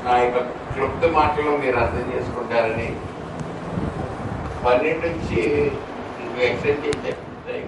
నా యొక్క క్లుప్త మాటలు మీరు అర్థం చేసుకుంటారని పన్నెండు నుంచి ఇంకో ఎక్స్టెండ్ చేశారు time.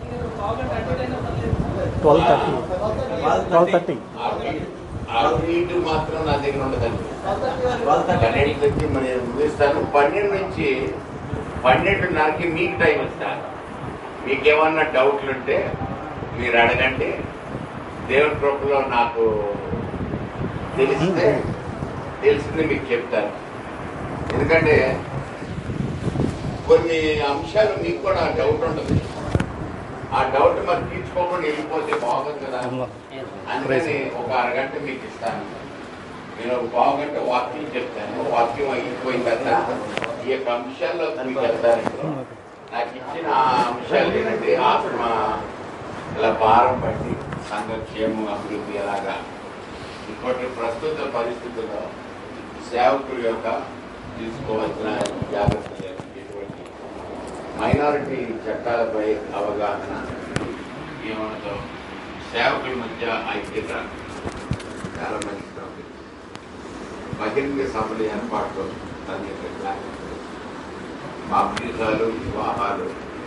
Twelve thirty twelve thirty అటు ఇటు మాత్రం నా దగ్గర ఉండదండి పన్నెండు నుంచి మరి ముగిస్తాను పన్నెండు నుంచి పన్నెండున్నరకి మీకు టైం ఇస్తాను మీకేమన్నా డౌట్లు ఉంటే మీరు అడగండి దేవుని కృపలో నాకు తెలిస్తే తెలిసింది మీకు చెప్తాను ఎందుకంటే కొన్ని అంశాలు మీకు కూడా డౌట్ ఉంటుంది ఆ డౌట్ మరి తీర్చుకోకుండా వెళ్ళిపోతే బాగుంది కదా అందుకని ఒక అరగంట మీకు ఇస్తాను నేను ఒక పావు గంట వాక్యం చెప్తాను వాక్యం అయిపోయిన తర్వాత ఈ యొక్క అంశాల్లో మీకు వెళ్తాను నాకు ఇచ్చిన ఆ అంశాలు ఏంటంటే ఆత్మ ఇలా భారం పట్టి సంఘక్షేమం అభివృద్ధి ఎలాగా ఇప్పటి ప్రస్తుత పరిస్థితుల్లో సేవకుల యొక్క తీసుకోవాల్సిన జాగ్రత్తలు ఎటువంటి మైనారిటీ చట్టాలపై అవగాహన ఏమనతో సేవకుల మధ్య ఐక్యత చాలా మంచి టాపిక్ బహిరంగ సభల ఏర్పాట్లు దాని యొక్క జాగ్రత్తలు బాప్తిజాలు వివాహాలు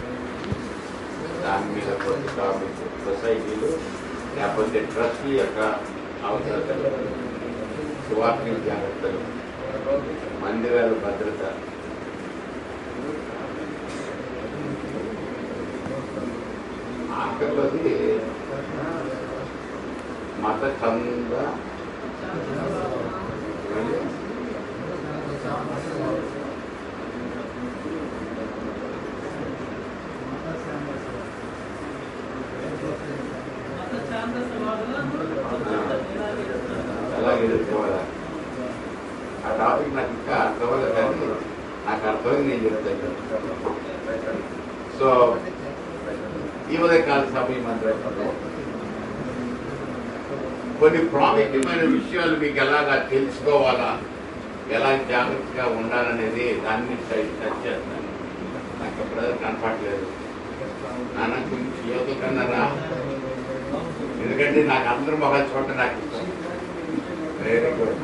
దాని మీద కొన్ని టాపిక్ సొసైటీలు లేకపోతే ట్రస్ట్ యొక్క అవసరతలు సువార్తల జాగ్రత్తలు మందిరాల భద్రత ఆఖరిలోది మత చంద ఎలా ఎదుర్కోవాలా ఆ టాపిక్ నాకు ఇంకా అర్థమవుతుంది కానీ నాకు అర్థమైంది నేను చెప్తాను సో ఈ ఉదయకాల సభ ఈ మంత్రంలో కొన్ని ప్రాముఖ్యమైన విషయాలు మీకు ఎలాగా తెలుసుకోవాలా ఎలా జాగ్రత్తగా ఉండాలనేది దాన్ని టచ్ చేస్తాను నాకు ఎప్పుడైనా కనపడలేదు నాన్న కొంచెం యోగ కన్నారా ఎందుకంటే నాకు అందరూ మొహాలు చూడటం నాకు ఇష్టం వెరీ గుడ్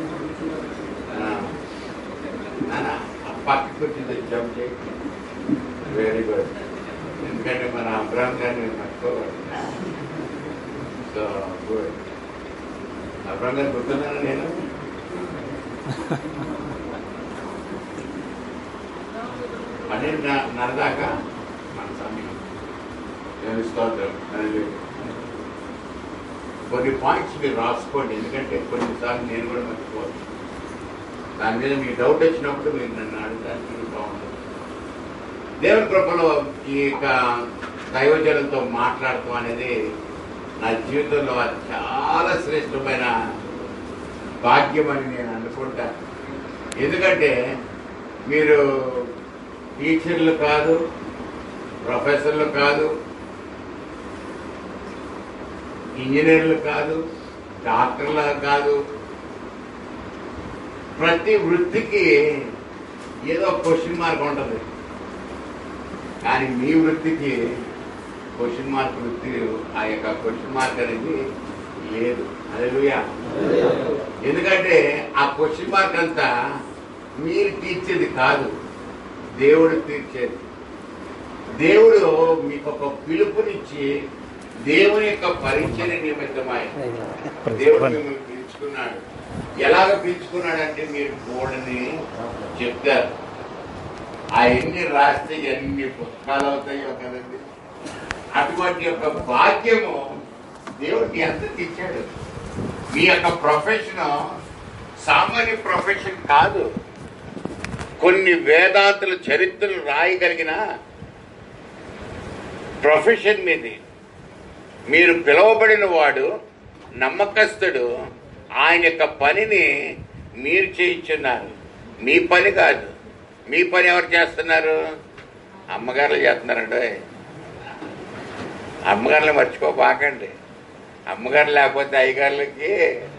నాన్న ఆ పక్కకి వచ్చింది జంప్ చేయి వెరీ గుడ్ ఎందుకంటే మన అబ్రాహం గారిని మర్చిపోకూడదు సో గుడ్ అబ్రాహం గారు గుర్తున్నాను నేను పన్నెండు నరదాకా మన సమయం నేను స్తోత్రం హల్లెలూయా. కొన్ని పాయింట్స్ మీరు రాసుకోండి ఎందుకంటే కొన్నిసార్లు నేను కూడా మర్చిపోవచ్చు దాని మీద మీకు డౌట్ వచ్చినప్పుడు మీరు నన్ను అడగడానికి బాగుంటుంది దేవుని కృపలో ఈ యొక్క దైవజనంతో మాట్లాడటం అనేది నా జీవితంలో అది చాలా శ్రేష్టమైన భాగ్యం అని నేను అనుకుంటాను ఎందుకంటే మీరు టీచర్లు కాదు ప్రొఫెసర్లు కాదు ఇంజనీర్లు కాదు డాక్టర్లు కాదు ప్రతి వృత్తికి ఏదో క్వశ్చన్ మార్క్ ఉంటుంది కానీ మీ వృత్తికి క్వశ్చన్ మార్క్ వృత్తి ఆ యొక్క క్వశ్చన్ మార్క్ అనేది లేదు అదేలుయా ఎందుకంటే ఆ క్వశ్చన్ మార్క్ అంతా మీరు తీర్చేది కాదు దేవుడు తీర్చేది దేవుడు మీకు ఒక పిలుపునిచ్చి దేవుని యొక్క పరిచయ నిమిత్తమై దేవుడు మిమ్మల్ని పిలుచుకున్నాడు ఎలాగ పిలుచుకున్నాడంటే మీరు బోర్డుని చెప్తారు ఆ ఎన్ని రాస్తే ఎన్ని పుస్తకాలు అవుతాయో కదండి అటువంటి యొక్క భాగ్యము దేవుడికి ఎంత ఇచ్చాడు మీ యొక్క ప్రొఫెషన్ సామాన్య ప్రొఫెషన్ కాదు కొన్ని వేదాంతుల చరిత్రలు రాయగలిగిన ప్రొఫెషన్ మీది మీరు పిలువబడిన వాడు నమ్మకస్తుడు ఆయన యొక్క పనిని మీరు చేయించున్నారు మీ పని కాదు మీ పని ఎవరు చేస్తున్నారు అమ్మగారులు చేస్తున్నారండి అమ్మగారులు మర్చిపోబాకండి అమ్మగారు లేకపోతే అయ్యగారులకి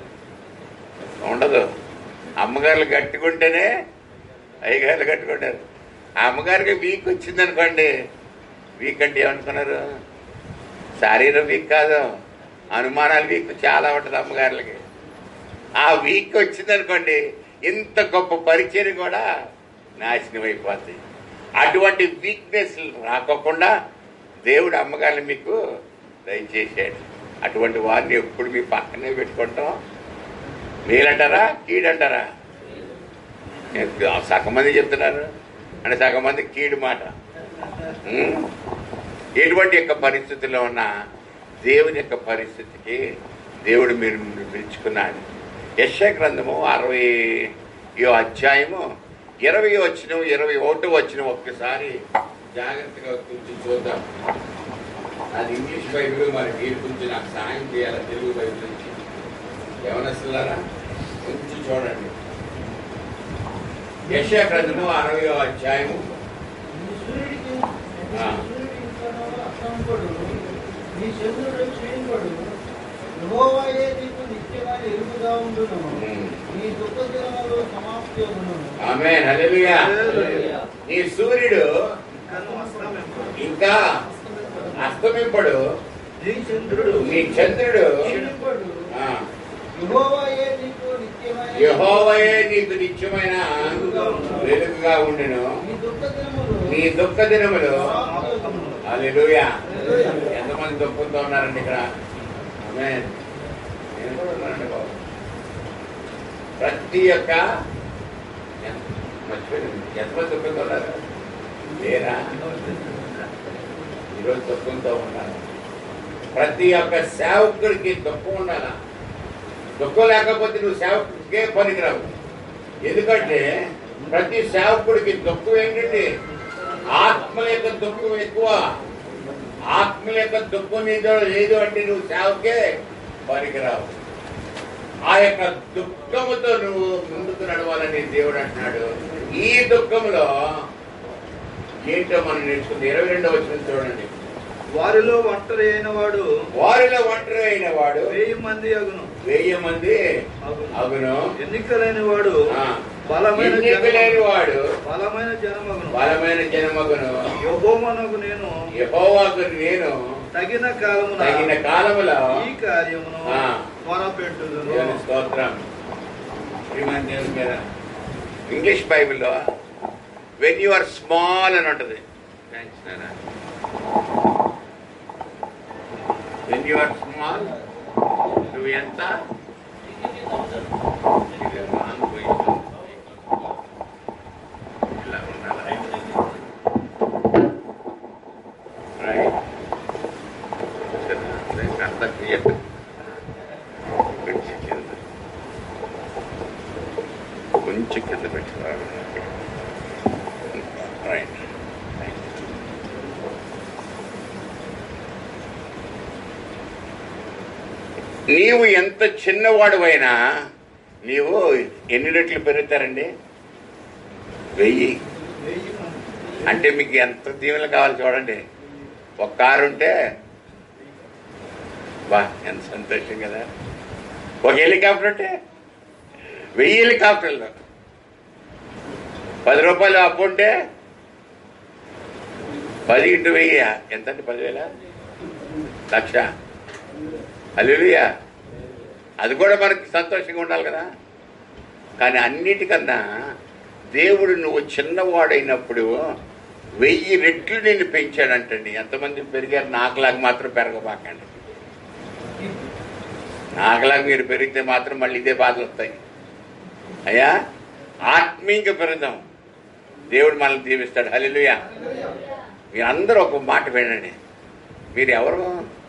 ఉండదు అమ్మగారులు కట్టుకుంటేనే అయ్యగారులు కట్టుకుంటారు ఆ అమ్మగారికి వీక్ వచ్చింది అనుకోండి వీక్ అంటే ఏమనుకున్నారు శారీరం వీక్ కాదు అనుమానాలు వీక్ చాలా ఉంటుంది అమ్మగారులకి ఆ వీక్ వచ్చిందనుకోండి ఇంత గొప్ప పరిచయం కూడా నాశనం అయిపోతుంది అటువంటి వీక్నెస్ రాకోకుండా దేవుడు అమ్మగారిని మీకు దయచేసాడు అటువంటి వారిని ఎప్పుడు మీ పక్కనే పెట్టుకుంటాం మేలంటారా కీడంటారా నేను సగం మంది చెప్తున్నారు అంటే సగం మంది కీడు మాట ఉం? ఎటువంటి యొక్క పరిస్థితిలో ఉన్న దేవుని యొక్క పరిస్థితికి దేవుడు మీరు పిలుచుకున్నాడు యశ గ్రంథము అరవై అధ్యాయము ఇరవై వచ్చిన ఇరవై ఒకటో వచ్చిన ఒక్కసారి జాగ్రత్తగా కొంచెం చూద్దాం అది ఇంగ్లీష్ బైబిల్ మరి మీరు కొంచెం నాకు సహాయం చేయాలి తెలుగు బైబిల్ నుంచి యవనస్తులారా కొంచెం చూడండి యశ గ్రంథము అరవై అధ్యాయము నీ సూర్యుడికి నీ ఆ. సూర్యుడి అస్తంపడు నీ చంద్రుడు క్షీణపడు యెహోవాయే నీకు నిత్యమైన ఎరుగుగా ఉండును ఉమ్. నీ దుఃఖ దినములు సమాప్తి అగును ఆమె హల్లెలూయా నీ సూర్యుడు ఇంకా అస్తమింపడు నీ చంద్రుడు నీ చంద్రుడు క్షీణపడు ఆ, యెహోవాయే నీకు నిత్యమైన యెహోవాయే నీకు నిత్యమైన వెలుగుగా ఉండును నీ దుఃఖ దినములు నీ దుఃఖ దినములు సమాప్తి అగును. హల్లెలూయా హల్లెలూయా. ఎంతమంది దుఃఖంతో ఉన్నారండి ఇక్కడ ఆమె నేను కూడా ఉన్నానండి బాబు ప్రతి ఒక్క ఎంత- మర్చిపోయాను ఎంతమంది దుఃఖంతో ఉన్నారు లేరా ఈరోజు దుఃఖంతో ఉన్నారు ప్రతి ఒక్క సేవకుడికి దుఃఖం ఉండాలా దుఃఖం లేకపోతే నువ్వు సేవకుడికే పనికిరావు ఎందుకంటే ప్రతి సేవకుడికి దుఃఖం ఏంటండి ఆత్మ యొక్క దుఃఖం ఎక్కువ ఆత్మ యొక్క దుఃఖం నీదో లేదు అంటే నువ్వు సేవకే పనికిరావు ఆ యొక్క దుఃఖముతో నువ్వు ముందుకు నడవాలని దేవుడు అంటున్నాడు ఈ దుఃఖంలో ఏంటో మనం నేర్చుకుంది ఇరవై రెండో వచ్చిన చూడండి వారిలో ఒంటరి అయిన వాడు వారిలో ఒంటరి అయిన వాడు వెయ్యి మంది అగును వెయ్యి మంది అగును. అగును ఎన్నికలైన వాడు ఆ. బలమైన ఎన్నికలేని జనమగును. వాడు బలమైన జనమగును బలమైన జనమగును యెహోవానకు నేను యెహోవాకు నేను తగిన కాలమున తగిన కాలములో ఈ కార్యమును ఆ. మొరపెట్టుదును దేవుని స్తోత్రం శ్రీమాన్ దేవుని మీద ఇంగ్లీష్ బైబిల్లో వెన్ యు ఆర్ స్మాల్ అని ఉంటుంది వెన్ యు ఆర్ స్మాల్ నువ్వు ఎంత ఇది wrong position. ఇలా ఉండాలి రైట్ అంతా క్లియర్ కొంచెం కింద కొంచెం కింద పెట్టుకోవాలి రైట్ నీవు ఎంత చిన్నవాడువైనా నీవు ఎన్ని రెట్లు పెరుగుతారండి వెయ్యి వెయ్యి మంది. అంటే మీకు ఎంత దీవెనలు కావాలి చూడండి ఒక కారు ఉంటే బా ఎంత సంతోషం కదా ఒక హెలికాప్టర్ ఉంటే వెయ్యి హెలికాప్టర్లు పది రూపాయలు అప్పు ఉంటే పది ఇంటూ వెయ్యి ఎంత అంటే పదివేల లక్ష అల్లుయా అది కూడా మనకి సంతోషంగా ఉండాలి కదా కానీ అన్నిటికన్నా దేవుడు నువ్వు చిన్నవాడైనప్పుడు వెయ్యి రెట్లు నిన్ను పెంచాడంటండి ఎంతమంది పెరిగారు నాకులాగా మాత్రం పెరగబాకండి నాకులాగా మీరు పెరిగితే మాత్రం మళ్ళీ ఇదే బాధలు వస్తాయి అయ్యా ఆత్మీయంగా పెరుగుదాం దేవుడు మనల్ని దీవిస్తాడు హల్లెలూయా మీరందరూ ఒక మాట వినండి మీరు ఎవరు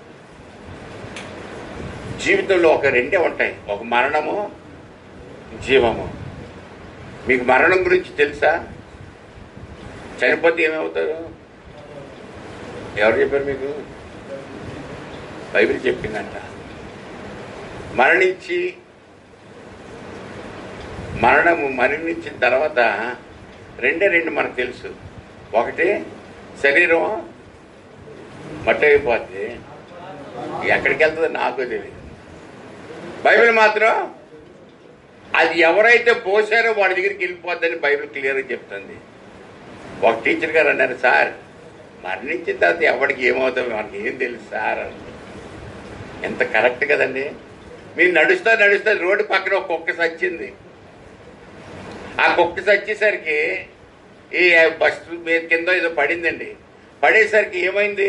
జీవితంలో ఒక రెండే ఉంటాయి ఒక మరణము జీవము మీకు మరణం గురించి తెలుసా చనిపోతే ఏమవుతారు ఎవరు చెప్పారు మీకు బైబిల్ చెప్పిందంట మరణించి మరణము మరణించిన తర్వాత రెండే రెండు మనకు తెలుసు ఒకటి శరీరం మట్టి అయిపోద్ది ఎక్కడికి వెళ్తుందో నాకు తెలియదు బైబిల్ మాత్రం అది ఎవరైతే పోసారో వాడి దగ్గరికి వెళ్ళిపోద్దని బైబిల్ క్లియర్గా చెప్తుంది ఒక టీచర్ గారు అన్నారు సార్ మరణించిన తర్వాత ఎవరికి ఏమవుతుందో మనకి ఏం తెలుసు సార్ అని ఎంత కరెక్ట్ కదండి మీరు నడుస్తా నడుస్తా రోడ్డు పక్కన ఒక కుక్క సచ్చింది ఆ కుక్క సచ్చేసరికి ఈ బస్సు మీద కింద ఏదో పడిందండి పడేసరికి ఏమైంది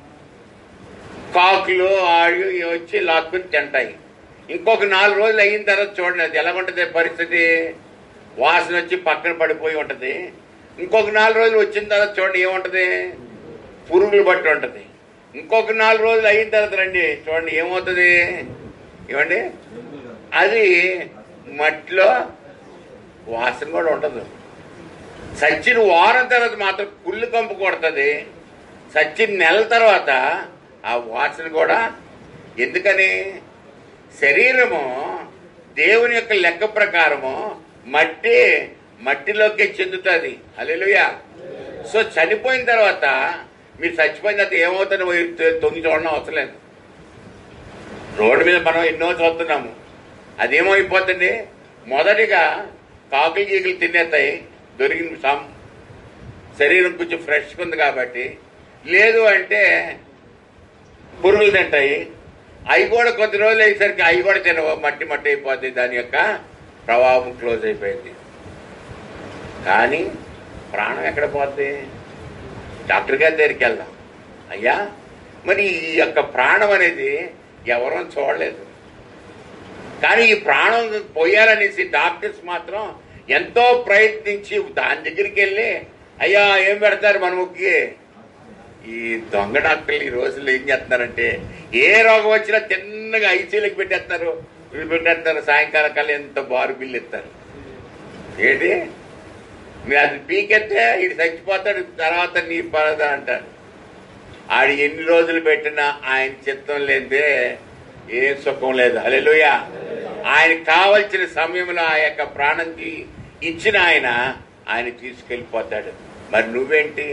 కాకులు ఆడు ఇవి వచ్చి లాక్కుని తింటాయి ఇంకొక నాలుగు రోజులు అయిన తర్వాత చూడండి అది ఎలా ఉంటుంది పరిస్థితి వాసన వచ్చి పక్కన పడిపోయి ఉంటుంది ఇంకొక నాలుగు రోజులు వచ్చిన తర్వాత చూడండి ఏముంటది పురుగులు బట్టి ఉంటుంది ఇంకొక నాలుగు రోజులు అయిన తర్వాత రండి చూడండి ఏమవుతుంది ఏమండి అది మట్టిలో వాసన కూడా ఉండదు సచ్చిన వారం తర్వాత మాత్రం కుళ్ళు కంపు కొడుతుంది సచ్చిన నెల తర్వాత ఆ వాసన కూడా ఎందుకని శరీరము దేవుని యొక్క లెక్క ప్రకారము మట్టి మట్టిలోకి చెందుతుంది అలెలుయా సో చనిపోయిన తర్వాత మీరు చచ్చిపోయిన తర్వాత ఏమవుతుందో మీరు తొ- తొంగి చూడడం అవసరం లేదు రోడ్డు మీద మనం ఎన్నో చూస్తున్నాము అదేమైపోతుంది మొదటిగా కాకులు గీకులు తినేస్తాయి దొరికిన సం శరీరం కొంచెం ఫ్రెష్గా ఉంది కాబట్టి లేదు అంటే పురుగులు తింటాయి అవి కూడా కొద్ది రోజులు అయ్యేసరికి అవి కూడా తినవు మట్టి మట్టి అయిపోద్ది దాని యొక్క ప్రభావం క్లోజ్ అయిపోయింది కానీ ప్రాణం ఎక్కడ పోద్ది డాక్టర్ గారి దగ్గరికి వెళ్దాం అయ్యా మరి ఈ యొక్క ప్రాణం అనేది ఎవరూ చూడలేదు కానీ ఈ ప్రాణం పోయాలనేసి డాక్టర్స్ మాత్రం ఎంతో ప్రయత్నించి దాని దగ్గరికి వెళ్ళి అయ్యా ఏం పెడతారు మన ముక్కి ఈ దొంగ డాక్టర్లు ఈ రోజుల్లో ఏం చేస్తున్నారంటే ఏ రోగం వచ్చినా తిన్నగా ఐసీలకు పెట్టేస్తారు వీళ్ళు పెట్టేస్తారు సాయంకాలం కల్లా ఎంత బారు బిల్లు ఇస్తారు ఏంటి మీరు అది పీకెత్తే ఇటు చచ్చిపోతాడు తర్వాత నీ పరద అంటారు ఆడు ఎన్ని రోజులు పెట్టినా ఆయన చిత్తం లేదే ఏ సుఖం లేదు అలెలుయ ఆయన కావలసిన సమయంలో ఆ యొక్క ప్రాణంకి ఇచ్చిన ఆయన ఆయన తీసుకెళ్ళిపోతాడు మరి నువ్వేంటి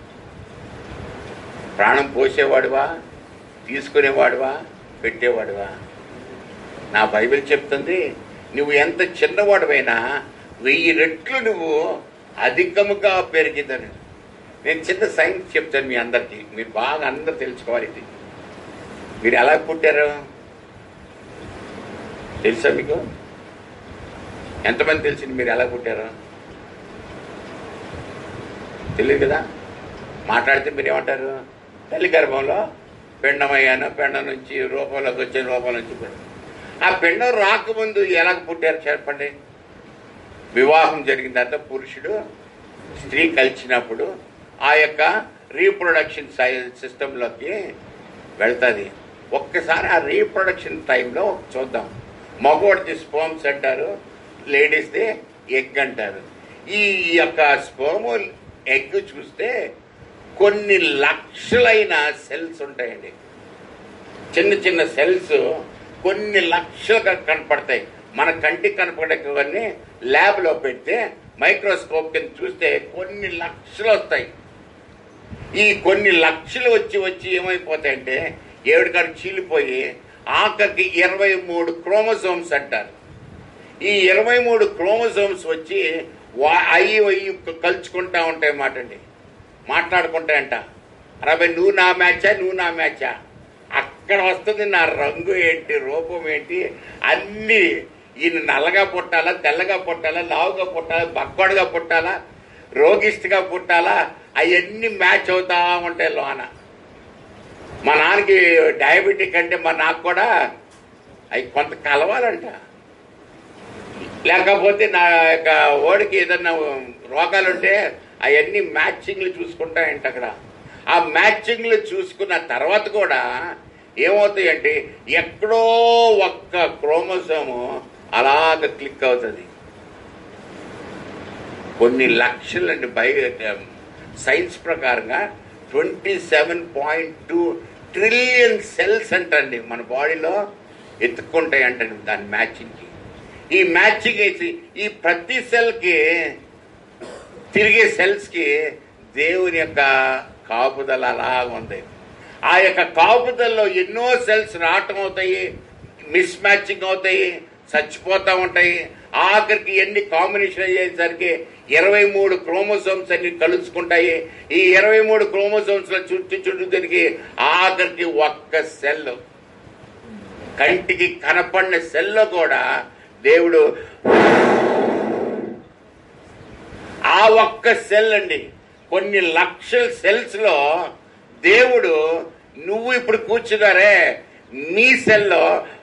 ప్రాణం పోసేవాడువా తీసుకునేవాడువా పెట్టేవాడువా నా బైబిల్ చెప్తుంది నువ్వు ఎంత చిన్నవాడువైనా వెయ్యి రెట్లు నువ్వు అధికముగా పెరిగిందని నేను చిన్న సైన్స్ చెప్తాను మీ అందరికీ మీరు బాగా అందరు తెలుసుకోవాలి ఇది మీరు ఎలా పుట్టారు తెలుసా మీకు ఎంతమంది తెలిసింది మీరు ఎలా పుట్టారు తెలియదు కదా మాట్లాడితే మీరు ఏమంటారు తల్లి గర్భంలో పిండమయ్యాను పిండం నుంచి రూపంలోకి వచ్చిన రూపం నుంచి పిండం. ఆ పిండం రాకముందు ఎలా పుట్టారు చెప్పండి వివాహం జరిగిన తర్వాత పురుషుడు స్త్రీ కలిసినప్పుడు ఆ యొక్క రీప్రొడక్షన్ సిస్టంలోకి వెళ్తుంది ఒక్కసారి ఆ రీప్రొడక్షన్ టైంలో చూద్దాం మగవాడిది స్పోమ్స్ అంటారు లేడీస్ది ఎగ్ అంటారు ఈ యొక్క స్పోము ఎగ్ చూస్తే కొన్ని లక్షలైన సెల్స్ ఉంటాయండి చిన్న చిన్న సెల్స్ కొన్ని లక్షలుగా కనపడతాయి మన కంటికి కనపడేవన్నీ ల్యాబ్లో పెడితే మైక్రోస్కోప్ కింద చూస్తే కొన్ని లక్షలు వస్తాయి ఈ కొన్ని లక్షలు వచ్చి వచ్చి ఏమైపోతాయంటే ఏడుకాడు చీలిపోయి ఆఖరికి ఇరవై మూడు క్రోమోసోమ్స్ అంటారు ఈ ఇరవై మూడు క్రోమోసోమ్స్ వచ్చి వా- అయ్యి అయ్యి కలుచుకుంటా ఉంటాయి మాట అండి మాట్లాడుకుంటాయంట అరవై నువ్వు నా మ్యాచా నువ్వు నా మ్యాచా అక్కడ వస్తుంది నా రంగు ఏంటి రూపం ఏంటి అన్నీ ఈయన నల్లగా పుట్టాలా తెల్లగా పుట్టాలా లావుగా పుట్టాలా బక్కడుగా పుట్టాలా రోగిష్టిగా పుట్టాలా అవన్నీ మ్యాచ్ అవుతా ఉంటాయి లోన మా నాన్నకి డయాబెటిక్ అంటే మా నాకు కూడా అవి కొంత కలవాలంట లేకపోతే నా యొక్క ఓడికి ఏదన్నా రోగాలు ఉంటే అవన్నీ మ్యాచింగ్లు చూసుకుంటాయంట అక్కడ ఆ మ్యాచింగ్లు చూసుకున్న తర్వాత కూడా ఏమవుతాయంటే ఎక్కడో ఒక్క క్రోమోసోము అలాగ క్లిక్ అవుతుంది కొన్ని లక్షలండి బై సైన్స్ ప్రకారంగా twenty seven point two trillion cells అంటండి మన బాడీలో ఎత్తుక్కుంటాయి అంటండి దాని మ్యాచింగ్కి ఈ మ్యాచింగ్ వేసి ఈ ప్రతి సెల్కి తిరిగే సెల్స్కి దేవుని యొక్క కాపుదల అలా ఉంది ఆ యొక్క కాపుదలలో ఎన్నో సెల్స్ రావటం అవుతాయి మిస్ మ్యాచింగ్ అవుతాయి చచ్చిపోతూ ఉంటాయి ఆఖరికి ఎన్ని కాంబినేషన్ అయ్యేసరికి ఇరవై మూడు క్రోమోసోమ్స్ అన్ని కలుసుకుంటాయి ఈ ఇరవై మూడు క్రోమోసోమ్స్ లో చుట్టూ చుట్టూ తిరిగి ఆఖరికి ఒక్క సెల్ కంటికి కనపడిన సెల్లో కూడా దేవుడు ఆ ఒక్క సెల్ అండి కొన్ని లక్షల సెల్స్ లో దేవుడు నువ్వు ఇప్పుడు కూర్చున్నారే నీ సెల్లో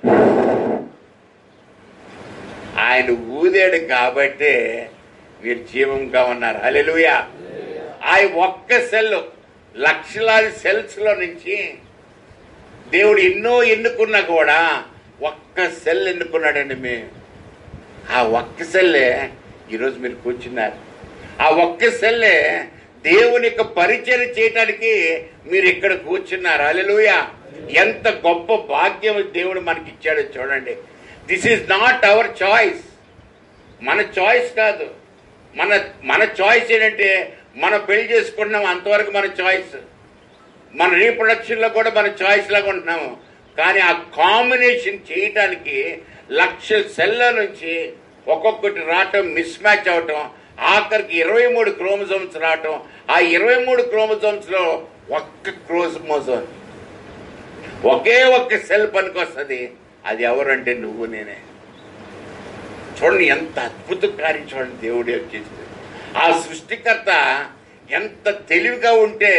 ఆయన ఊదాడు కాబట్టే మీరు జీవంగా ఉన్నారు హల్లెలూయా ఆ ఒక్క సెల్ లక్షలాది సెల్స్ లో నుంచి దేవుడు ఎన్నో ఎన్నుకున్నా కూడా ఒక్క సెల్ ఎన్నుకున్నాడండి మేము ఆ ఒక్క సెల్లే ఈరోజు మీరు కూర్చున్నారు ఆ ఒక్క సెల్లే దేవుని యొక్క పరిచయం చేయడానికి మీరు ఇక్కడ కూర్చున్నారు అలెలుయ ఎంత గొప్ప భాగ్యం దేవుడు మనకి ఇచ్చాడో చూడండి this is not our choice మన చాయిస్ కాదు మన మన చాయిస్ ఏంటంటే మనం పెళ్లి చేసుకుంటున్నాం అంతవరకు మన చాయిస్ మన రీప్రొడక్షన్ లో కూడా మన చాయిస్ లాగా ఉంటున్నాము కానీ ఆ కాంబినేషన్ చేయటానికి లక్ష సెల్ల నుంచి ఒక్కొక్కటి రావటం మిస్ మ్యాచ్ అవటం ఆఖరికి ఇరవై మూడు క్రోమోజోమ్స్ రావటం ఆ ఇరవై మూడు క్రోమోజోమ్స్ లో ఒక్క క్రోమోజోమ్ ఒకే ఒక్క సెల్ పనికొస్తుంది అది ఎవరంటే నువ్వు నేనే చూడండి ఎంత అద్భుత కార్యం చూడండి దేవుడే చేసింది ఆ సృష్టికర్త ఎంత తెలివిగా ఉంటే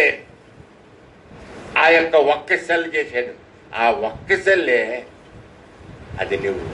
ఆ యొక్క ఒక్క సెల్ చేశాడు ఆ ఒక్క సెల్లే అది నువ్వు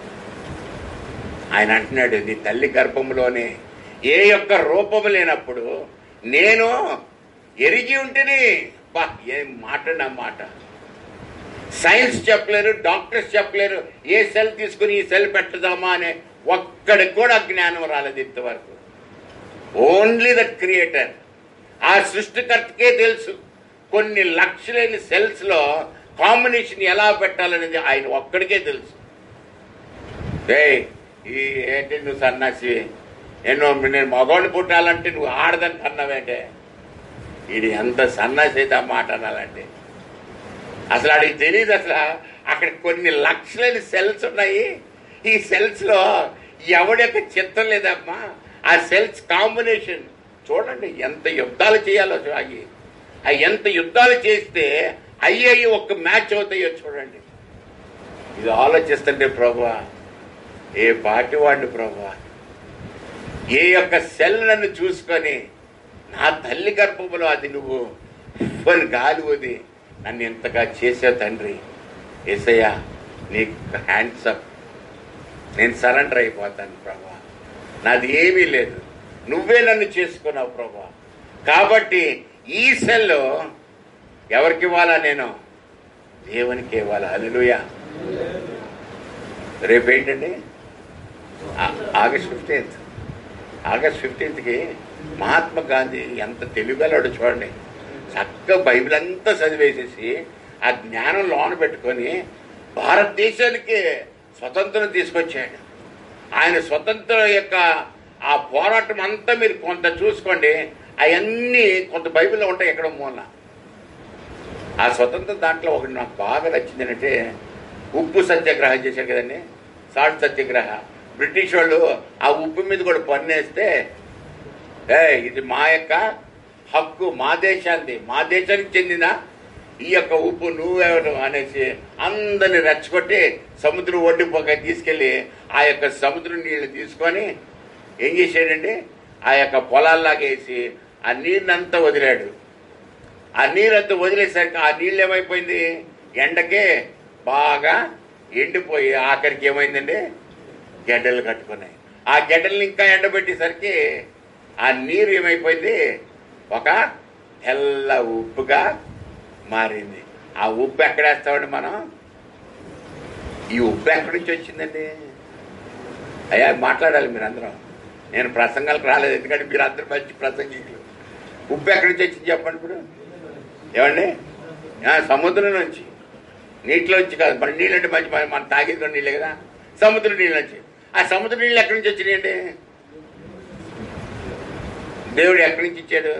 ఆయన అంటున్నాడు నీ తల్లి గర్భంలోనే ఏ యొక్క రూపము లేనప్పుడు నేను ఎరిగి ఉంటేనే బా ఏం మాట నా మాట సైన్స్ చెప్పలేరు డాక్టర్స్ చెప్పలేరు ఏ సెల్ తీసుకుని ఈ సెల్ పెట్టదామా అనే ఒక్కడికి కూడా జ్ఞానం రాలేదు ఇంతవరకు ఓన్లీ దట్ క్రియేటర్ ఆ సృష్టికర్తకే తెలుసు కొన్ని లక్షలైన సెల్స్ లో కాంబినేషన్ ఎలా పెట్టాలనేది ఆయన ఒక్కడికే తెలుసు ఏయ్ ఈ ఏంటి నువ్వు సన్నాసి ఎన్నో నేను మగవాడిని పుట్టాలంటే నువ్వు ఆడదని కన్నావేంటే ఇది ఎంత సన్నాసి అయితే ఆ మాట అనాలంటే అసలు ఆడికి తెలియదు అసలు అక్కడ కొన్ని లక్షలైన సెల్స్ ఉన్నాయి ఈ సెల్స్ లో ఎవడి యొక్క చిత్తం లేదమ్మా ఆ సెల్స్ కాంబినేషన్ చూడండి ఎంత యుద్ధాలు చేయాలో అవి ఆ ఎంత యుద్ధాలు చేస్తే అయ్యి ఒక్క మ్యాచ్ అవుతాయో చూడండి ఇది ఆలోచిస్తుంటే ప్రభా ఏ పాటి వాడిని ప్రభా ఏ యొక్క సెల్ నన్ను చూసుకొని నా తల్లి గర్భములో అది నువ్వు అని గాలి వది నన్ను ఎంతగా చేసావు తండ్రి ఏసయ్యా నీకు హ్యాండ్స్ అప్ నేను సరెండర్ అయిపోతాను ప్రభా నాది ఏమీ లేదు నువ్వే నన్ను చేసుకున్నావు ప్రభా కాబట్టి ఈ సెల్ ఎవరికి ఇవ్వాలా నేను దేవునికి ఇవ్వాలా అల్లుయా రేపు ఏంటండి ఆ- ఆగస్ట్ ఫిఫ్టీన్త్ ఆగస్ట్ ఫిఫ్టీన్త్కి మహాత్మా గాంధీ ఎంత తెలివిగలడు చూడండి చక్కగా బైబిల్ అంతా చదివేసేసి ఆ జ్ఞానం లోన పెట్టుకొని భారతదేశానికి స్వతంత్రం తీసుకొచ్చాడు ఆయన స్వతంత్రం యొక్క ఆ పోరాటం అంతా మీరు కొంత చూసుకోండి అవన్నీ కొంత బైబిల్లో ఉంటాయి ఎక్కడో మూల ఆ స్వతంత్ర దాంట్లో ఒకటి నాకు బాగా నచ్చింది అంటే ఉప్పు సత్యాగ్రహం చేశారు కదండి సాల్ట్ సత్యాగ్రహ బ్రిటిష్ వాళ్ళు ఆ ఉప్పు మీద కూడా పన్నేస్తే ఏ ఇది మా యొక్క హక్కు మా దేశాన్ని మా దేశానికి చెందిన ఈ యొక్క ఉప్పు నువ్వెవరు అనేసి అందరిని రెచ్చగొట్టి సముద్రం ఒడ్డిపోక తీసుకెళ్లి ఆ యొక్క సముద్రం నీళ్లు తీసుకొని ఏం చేశాడండి ఆ యొక్క పొలాల్లాగా వేసి ఆ నీరునంతా వదిలాడు ఆ నీరంతా వదిలేసరికి ఆ నీళ్ళు ఏమైపోయింది ఎండకే బాగా ఎండిపోయి ఆఖరికి ఏమైందండి గడ్డలు కట్టుకున్నాయి ఆ గడ్డల్ని ఇంకా ఎండబెట్టేసరికి ఆ నీరు ఏమైపోయింది ఒక తెల్ల ఉప్పుగా మారింది ఆ ఉప్పు ఎక్కడేస్తామండి మనం ఈ ఉప్పు ఎక్కడి నుంచి వచ్చిందండి అయ్యా మాట్లాడాలి మీరు అందరం నేను ప్రసంగాలకు రాలేదు ఎందుకంటే మీరు అందరు మంచి ప్రసంగికులు ఉప్పు ఎక్కడి నుంచి వచ్చింది చెప్పండి ఇప్పుడు ఏమండి ఆ, సముద్రం నుంచి నీటిలో నుంచి కాదు మన నీళ్ళు అంటే మంచి మన- మనం తాగేది కూడా నీళ్ళే కదా సముద్రం నీళ్ళ నుంచి ఆ సముద్ర నీళ్ళు ఎక్కడి నుంచి వచ్చినాయండి దేవుడు ఎక్కడి నుంచి ఇచ్చాడు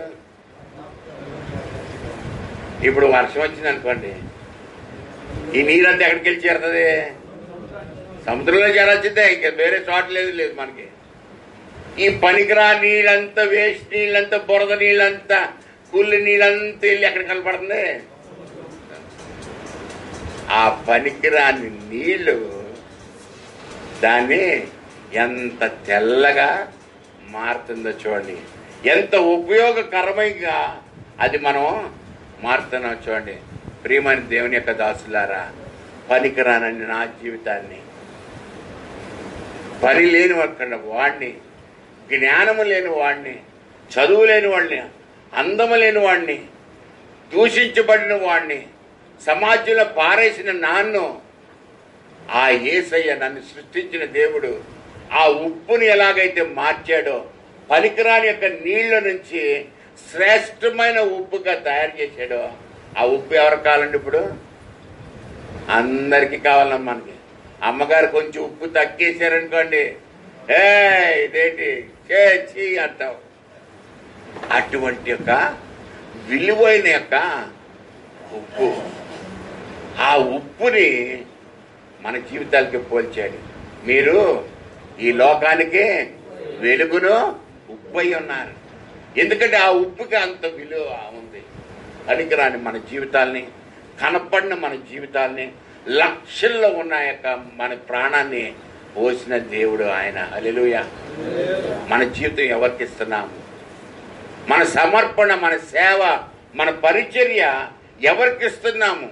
ఇప్పుడు వర్షం వచ్చింది అనుకోండి ఈ నీరంతా ఎక్కడికి వెళ్ళి చేరుతుంది సముద్రంలో చేరాల్సిందే ఇంకా వేరే చోట లేదు లేదు మనకి ఈ పనికిరా నీళ్ళంతా వేస్ట్ నీళ్ళంతా బురద నీళ్ళంతా కుళ్ళి నీళ్ళంతా వెళ్ళి ఎక్కడ కనపడుతుంది ఆ పనికిరాని నీళ్లు దాన్ని ఎంత తెల్లగా మారుతుందో చూడండి ఎంత ఉపయోగకరమైగా అది మనం మారుతున్నాం చూడండి ప్రియమైన దేవుని యొక్క దాసులారా పనికిరానని నా జీవితాన్ని పని లేని అక్కడ వాడిని జ్ఞానము లేని వాడిని చదువు లేని వాడిని అందము లేని వాడిని దూషించబడిన వాడిని సమాజంలో పారేసిన నాన్ను ఆ ఏసయ్య నన్ను సృష్టించిన దేవుడు ఆ ఉప్పుని ఎలాగైతే మార్చాడో పనికిరాని యొక్క నీళ్ల నుంచి శ్రేష్టమైన ఉప్పుగా తయారు చేశాడో ఆ ఉప్పు ఎవరు కావాలండి ఇప్పుడు అందరికీ కావాలమ్మా మనకి అమ్మగారు కొంచెం ఉప్పు తగ్గేశారనుకోండి ఏ ఇదేంటి చే చీ అంటావు అటువంటి యొక్క విలువైన యొక్క ఉప్పు ఆ ఉప్పుని మన జీవితాలకి పోల్చాడు మీరు ఈ లోకానికి వెలుగును ఉప్పు అయి ఉన్నారు ఎందుకంటే ఆ ఉప్పుకి అంత విలువ ఉంది పనికిరాని మన జీవితాల్ని కనపడిన మన జీవితాల్ని లక్షల్లో ఉన్న యొక్క మన ప్రాణాన్ని పోసిన దేవుడు ఆయన అలెలుయ మన జీవితం ఎవరికి ఇస్తున్నాము మన సమర్పణ మన సేవ మన పరిచర్య ఎవరికి ఇస్తున్నాము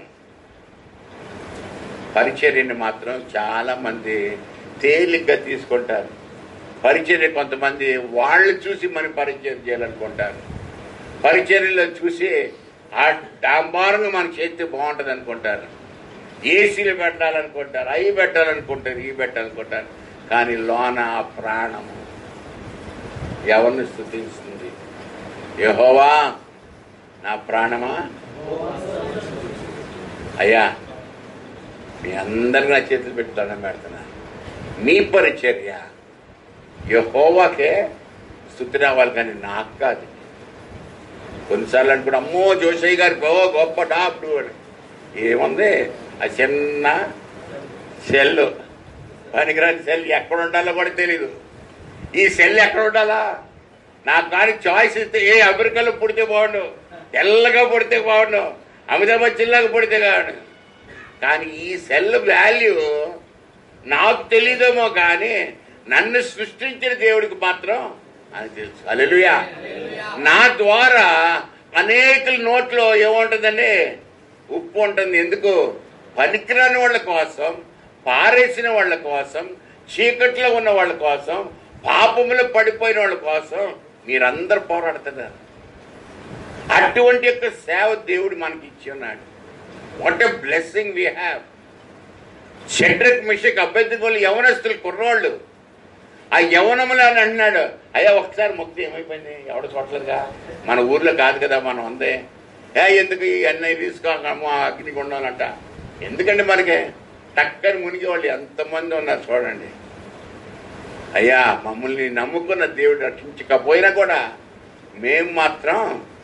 పరిచర్యని మాత్రం చాలా మంది తేలిగ్గా తీసుకుంటారు పరిచర్య కొంతమంది వాళ్ళు చూసి మనం పరిచయం చేయాలనుకుంటారు పరిచర్యలో చూసి ఆ డాంబారంగా మన చేస్తే బాగుంటుంది అనుకుంటారు ఏసీలు పెట్టాలనుకుంటారు అవి పెట్టాలనుకుంటారు ఇవి పెట్టాలనుకుంటారు కానీ లోన ఆ ప్రాణము ఎవరిని స్థుతిస్తుంది యెహోవా నా ప్రాణమా అయ్యా మీ అందరికి నా చేతులు పెట్టి దండం పెడుతున్నా మీ పరిచర్య యహోవాకే స్థుతి రావాలి కానీ నాకు కాదు కొన్నిసార్లు అనుకున్నా అమ్మో జోషయ్య గారి ఓ గొప్ప డాక్టర్ అని ఏముంది ఆ చిన్న సెల్ పనికిరాని సెల్ ఎక్కడ ఉండాలో కూడా తెలీదు ఈ సెల్ ఎక్కడ ఉండాలా నాకు కానీ చాయిస్ ఇస్తే ఏ అమెరికాలో పుడితే బాగుండు తెల్లగా పుడితే బాగుండు అమితాబాద్ జిల్లాగా పుడితే కాదు కానీ ఈ సెల్ వాల్యూ నాకు తెలీదేమో కానీ నన్ను సృష్టించిన దేవుడికి మాత్రం అని తెలుసు అలెలుయా నా ద్వారా అనేకల నోట్లో ఏముంటుందండి ఉప్పు ఉంటుంది ఎందుకు పనికిరాని వాళ్ళ కోసం పారేసిన వాళ్ళ కోసం చీకట్లో ఉన్న వాళ్ళ కోసం పాపములో పడిపోయిన వాళ్ళ కోసం మీరందరూ పోరాడుతున్నారు అటువంటి యొక్క సేవ దేవుడు మనకి ఇచ్చి ఉన్నాడు what a blessing we have Shadrach Meshach అభ్యర్థులు యవనస్తులు కుర్రోళ్ళు ఆ యవనములు అని అన్నాడు అయ్యా ఒకసారి ముక్తి ఏమైపోయింది ఎవడ చూడలేదుగా మన ఊర్లో కాదు కదా మనం అందే ఏ ఎందుకు ఈ అన్నయ్య తీసుకోము అగ్ని ఉండాలంట ఎందుకంటే మనకి టక్కని మునిగి వాళ్ళు ఎంతమంది ఉన్నారు చూడండి అయ్యా మమ్మల్ని నమ్ముకున్న దేవుడు రక్షించకపోయినా కూడా మేము మాత్రం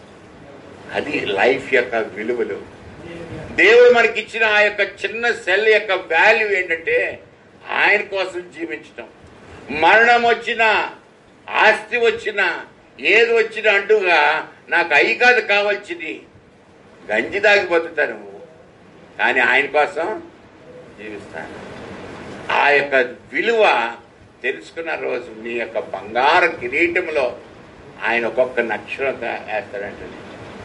అది లైఫ్ యొక్క విలువలు దేవుడు మనకి ఇచ్చిన ఆ యొక్క చిన్న సెల్ యొక్క వాల్యూ ఏంటంటే ఆయన కోసం జీవించటం మరణం వచ్చినా ఆస్తి వచ్చినా ఏది వచ్చినా అంటూగా నాకు అయి కాదు కావాల్సింది గంజి దాగి బతుకుతాను కానీ ఆయన కోసం జీవిస్తాను ఆ యొక్క విలువ తెలుసుకున్న రోజు మీ యొక్క బంగారు కిరీటంలో ఆయన ఒక్కొక్క నక్షత్రంగా వేస్తాడంటండి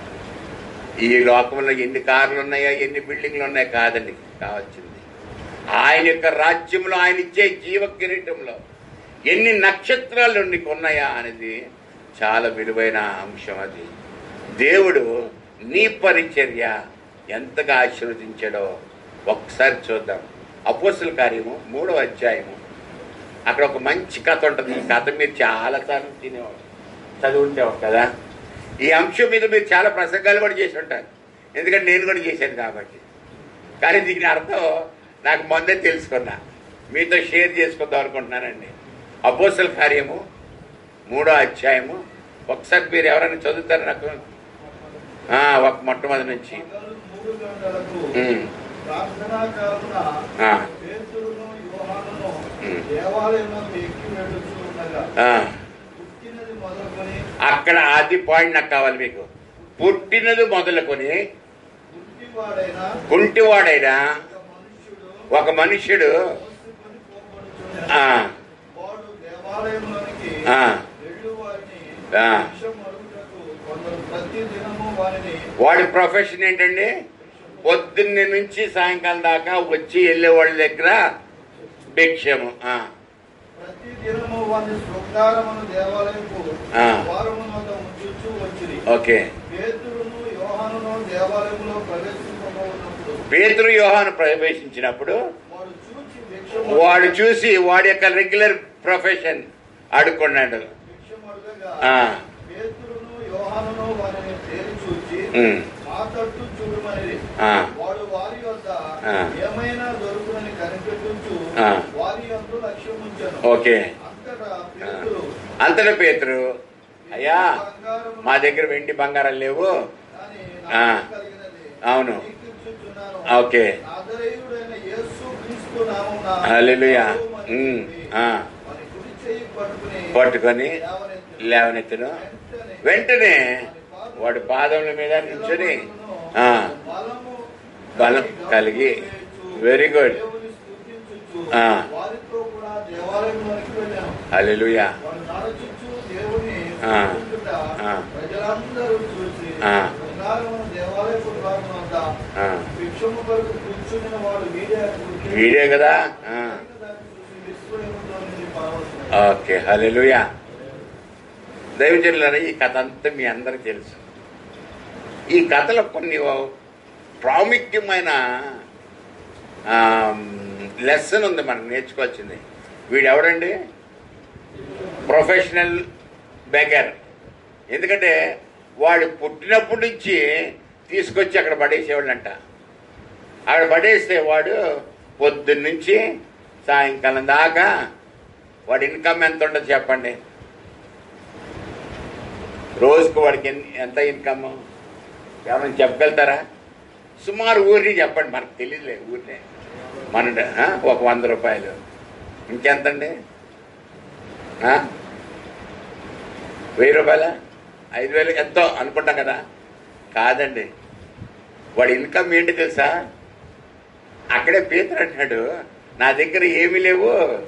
ఈ లోకంలో ఎన్ని కార్లు ఉన్నాయో ఎన్ని బిల్డింగ్లు ఉన్నాయో కాదండి కావాల్సింది ఆయన యొక్క రాజ్యంలో ఆయన ఇచ్చే జీవ కిరీటంలో ఎన్ని నక్షత్రాలు నీకు ఉన్నాయా అనేది చాలా విలువైన అంశం అది దేవుడు నీ పరిచర్య ఎంతగా ఆశీర్వదించాడో ఒక్కసారి చూద్దాం అపోసుల కార్యము మూడవ అధ్యాయము అక్కడ ఒక మంచి కథ ఉంటుంది ఈ కథ మీరు చాలాసార్లు తినేవాడు చదువుంటేవాడు కదా ఈ అంశం మీద మీరు చాలా ప్రసంగాలు కూడా చేసి ఉంటారు ఎందుకంటే నేను కూడా చేశాను కాబట్టి కానీ దీని అర్థం నాకు మొన్నే తెలుసుకున్నా మీతో షేర్ చేసుకుందాం అనుకుంటున్నానండి అపోసల కార్యము మూడో అధ్యాయము ఒకసారి మీరు ఎవరైనా చదువుతారు నాకు ఆ, ఒక మొట్టమొదటి నుంచి పగలు మూడు గంటలకు ఉమ్, ప్రార్థనా కాలమున ఆ, పేతురును యోహానును ఉమ్. దేవాలయంలో ఎక్కి వెళుతూ ఉండగా ఆ. పుట్టినది మొదలుకొని అక్కడ అది పాయింట్ నాకు కావాలి మీకు పుట్టినది మొదలుకొని గుడ్డివాడైన కుంటివాడైనా ఒక ఒక మనుష్యుడు మోసుకొని పోబడుచుండెను. ఆ, వాడు దేవాలయంలోనికి ఆ, వెళ్ళు వారిని ఆ. భిక్షం అడుగుటకు కొందరు ప్రతి దినము వారిని వాడి ప్రొఫెషన్ ఏంటండి పొద్దున్నే నుంచి సాయంకాలం దాకా వచ్చి వెళ్ళే వాళ్ళ దగ్గర భిక్షము ఆ, ప్రతి దినము వారిని శృంగారమును దేవాలయపు ఆ. వారము వద్ద ఉంచుచూ వచ్చిరి ఓకే పేతురును యోహానును దేవాలయంలో ప్రవేశింపబోతున్నప్పుడు పేతురు యోహాను ప్రవేశించినప్పుడు వాడు చూచి భిక్షం వాడు చూసి వాడి యొక్క రెగ్యులర్ ప్రొఫెషన్ అడుక్కున్నాడు భిక్షం అడగగా ఆ. పేతురును యోహానును వారిని తేరి చూచి ఉమ్, మా తట్టు చూడమని ఆ. వాడు వారి వద్ద ఆ. ఏమైనా దొరుకునని కనిపెట్టుచు ఆ. వారి యొక్క లక్ష్యం ఉంచాను ఓకే అంతటా పేతురు అంతటా పేతురు అయ్యా బంగారము మా దగ్గర వెండి బంగారం లేవు అని ఆ. నాకు కలిగినది అవును. నీకిచ్చుచున్నాను. ఓకే. నాజరేయుడైన యేసు క్రీస్తు నామమున హల్లెలూయా. ప్రభువు ఉమ్, చెప్పి, ఆ. వాని కుడి చెయ్యి పట్టుకుని పట్టుకొని లేవనెత్తును. లేవనెత్తును వెంటనే వెంటనే వాడి పాదముల మీద నిల్చొని ఆ, బలము బలం కలిగి వెరీ గుడ్ దేవుని స్తుతించుచు ఆ. వారితో కూడా దేవాలయంలోనికి వెళ్ళాను హల్లెలూయా వాడు నడుచుచు దేవుని ఆ. స్తుతించుట ఆ. ప్రజలందరూ చూసి ఆ. బంగారమును దేవాలయపు ద్వారం వద్ద ఆ. భిక్షము కొరకు కూర్చుని వాడు వీడే అక్కడికి వీడే కదా ఆ, దాన్ని చూసి విస్మయంతో నిండి పరవశుడై. ఓకే హల్లెలూయా దైవజనులారా ఈ కథ అంతా మీ అందరికి తెలుసు ఈ కథలో కొన్ని ప్రాముఖ్యమైన లెసన్ ఉంది మనం నేర్చుకోవాల్సింది వీడెవడండి ప్రొఫెషనల్ బెగర్ ఎందుకంటే వాడు పుట్టినప్పటి నుంచి తీసుకొచ్చి అక్కడ పడేసేవాళ్ళంట అక్కడ పడేస్తే వాడు పొద్దున్న నుంచి సాయంకాలం దాకా వాడి ఇన్కమ్ ఎంత ఉండదు చెప్పండి రోజుకు వాడికి ఎన్ని- ఎంత ఇన్కమ్ ఏమైనా చెప్పగలుగుతారా సుమారు ఊరిని చెప్పండి మనకు తెలియదులే ఊరినే మన ఆ, ఒక వంద రూపాయలు ఇంకెంతండి ఆ? వెయ్యి రూపాయల ఐదు వేలు ఎంతో అనుకుంటాం కదా కాదండి వాడి ఇన్కమ్ ఏంటి తెలుసా అక్కడే పీతరు అంటున్నాడు నా దగ్గర ఏమీ లేవు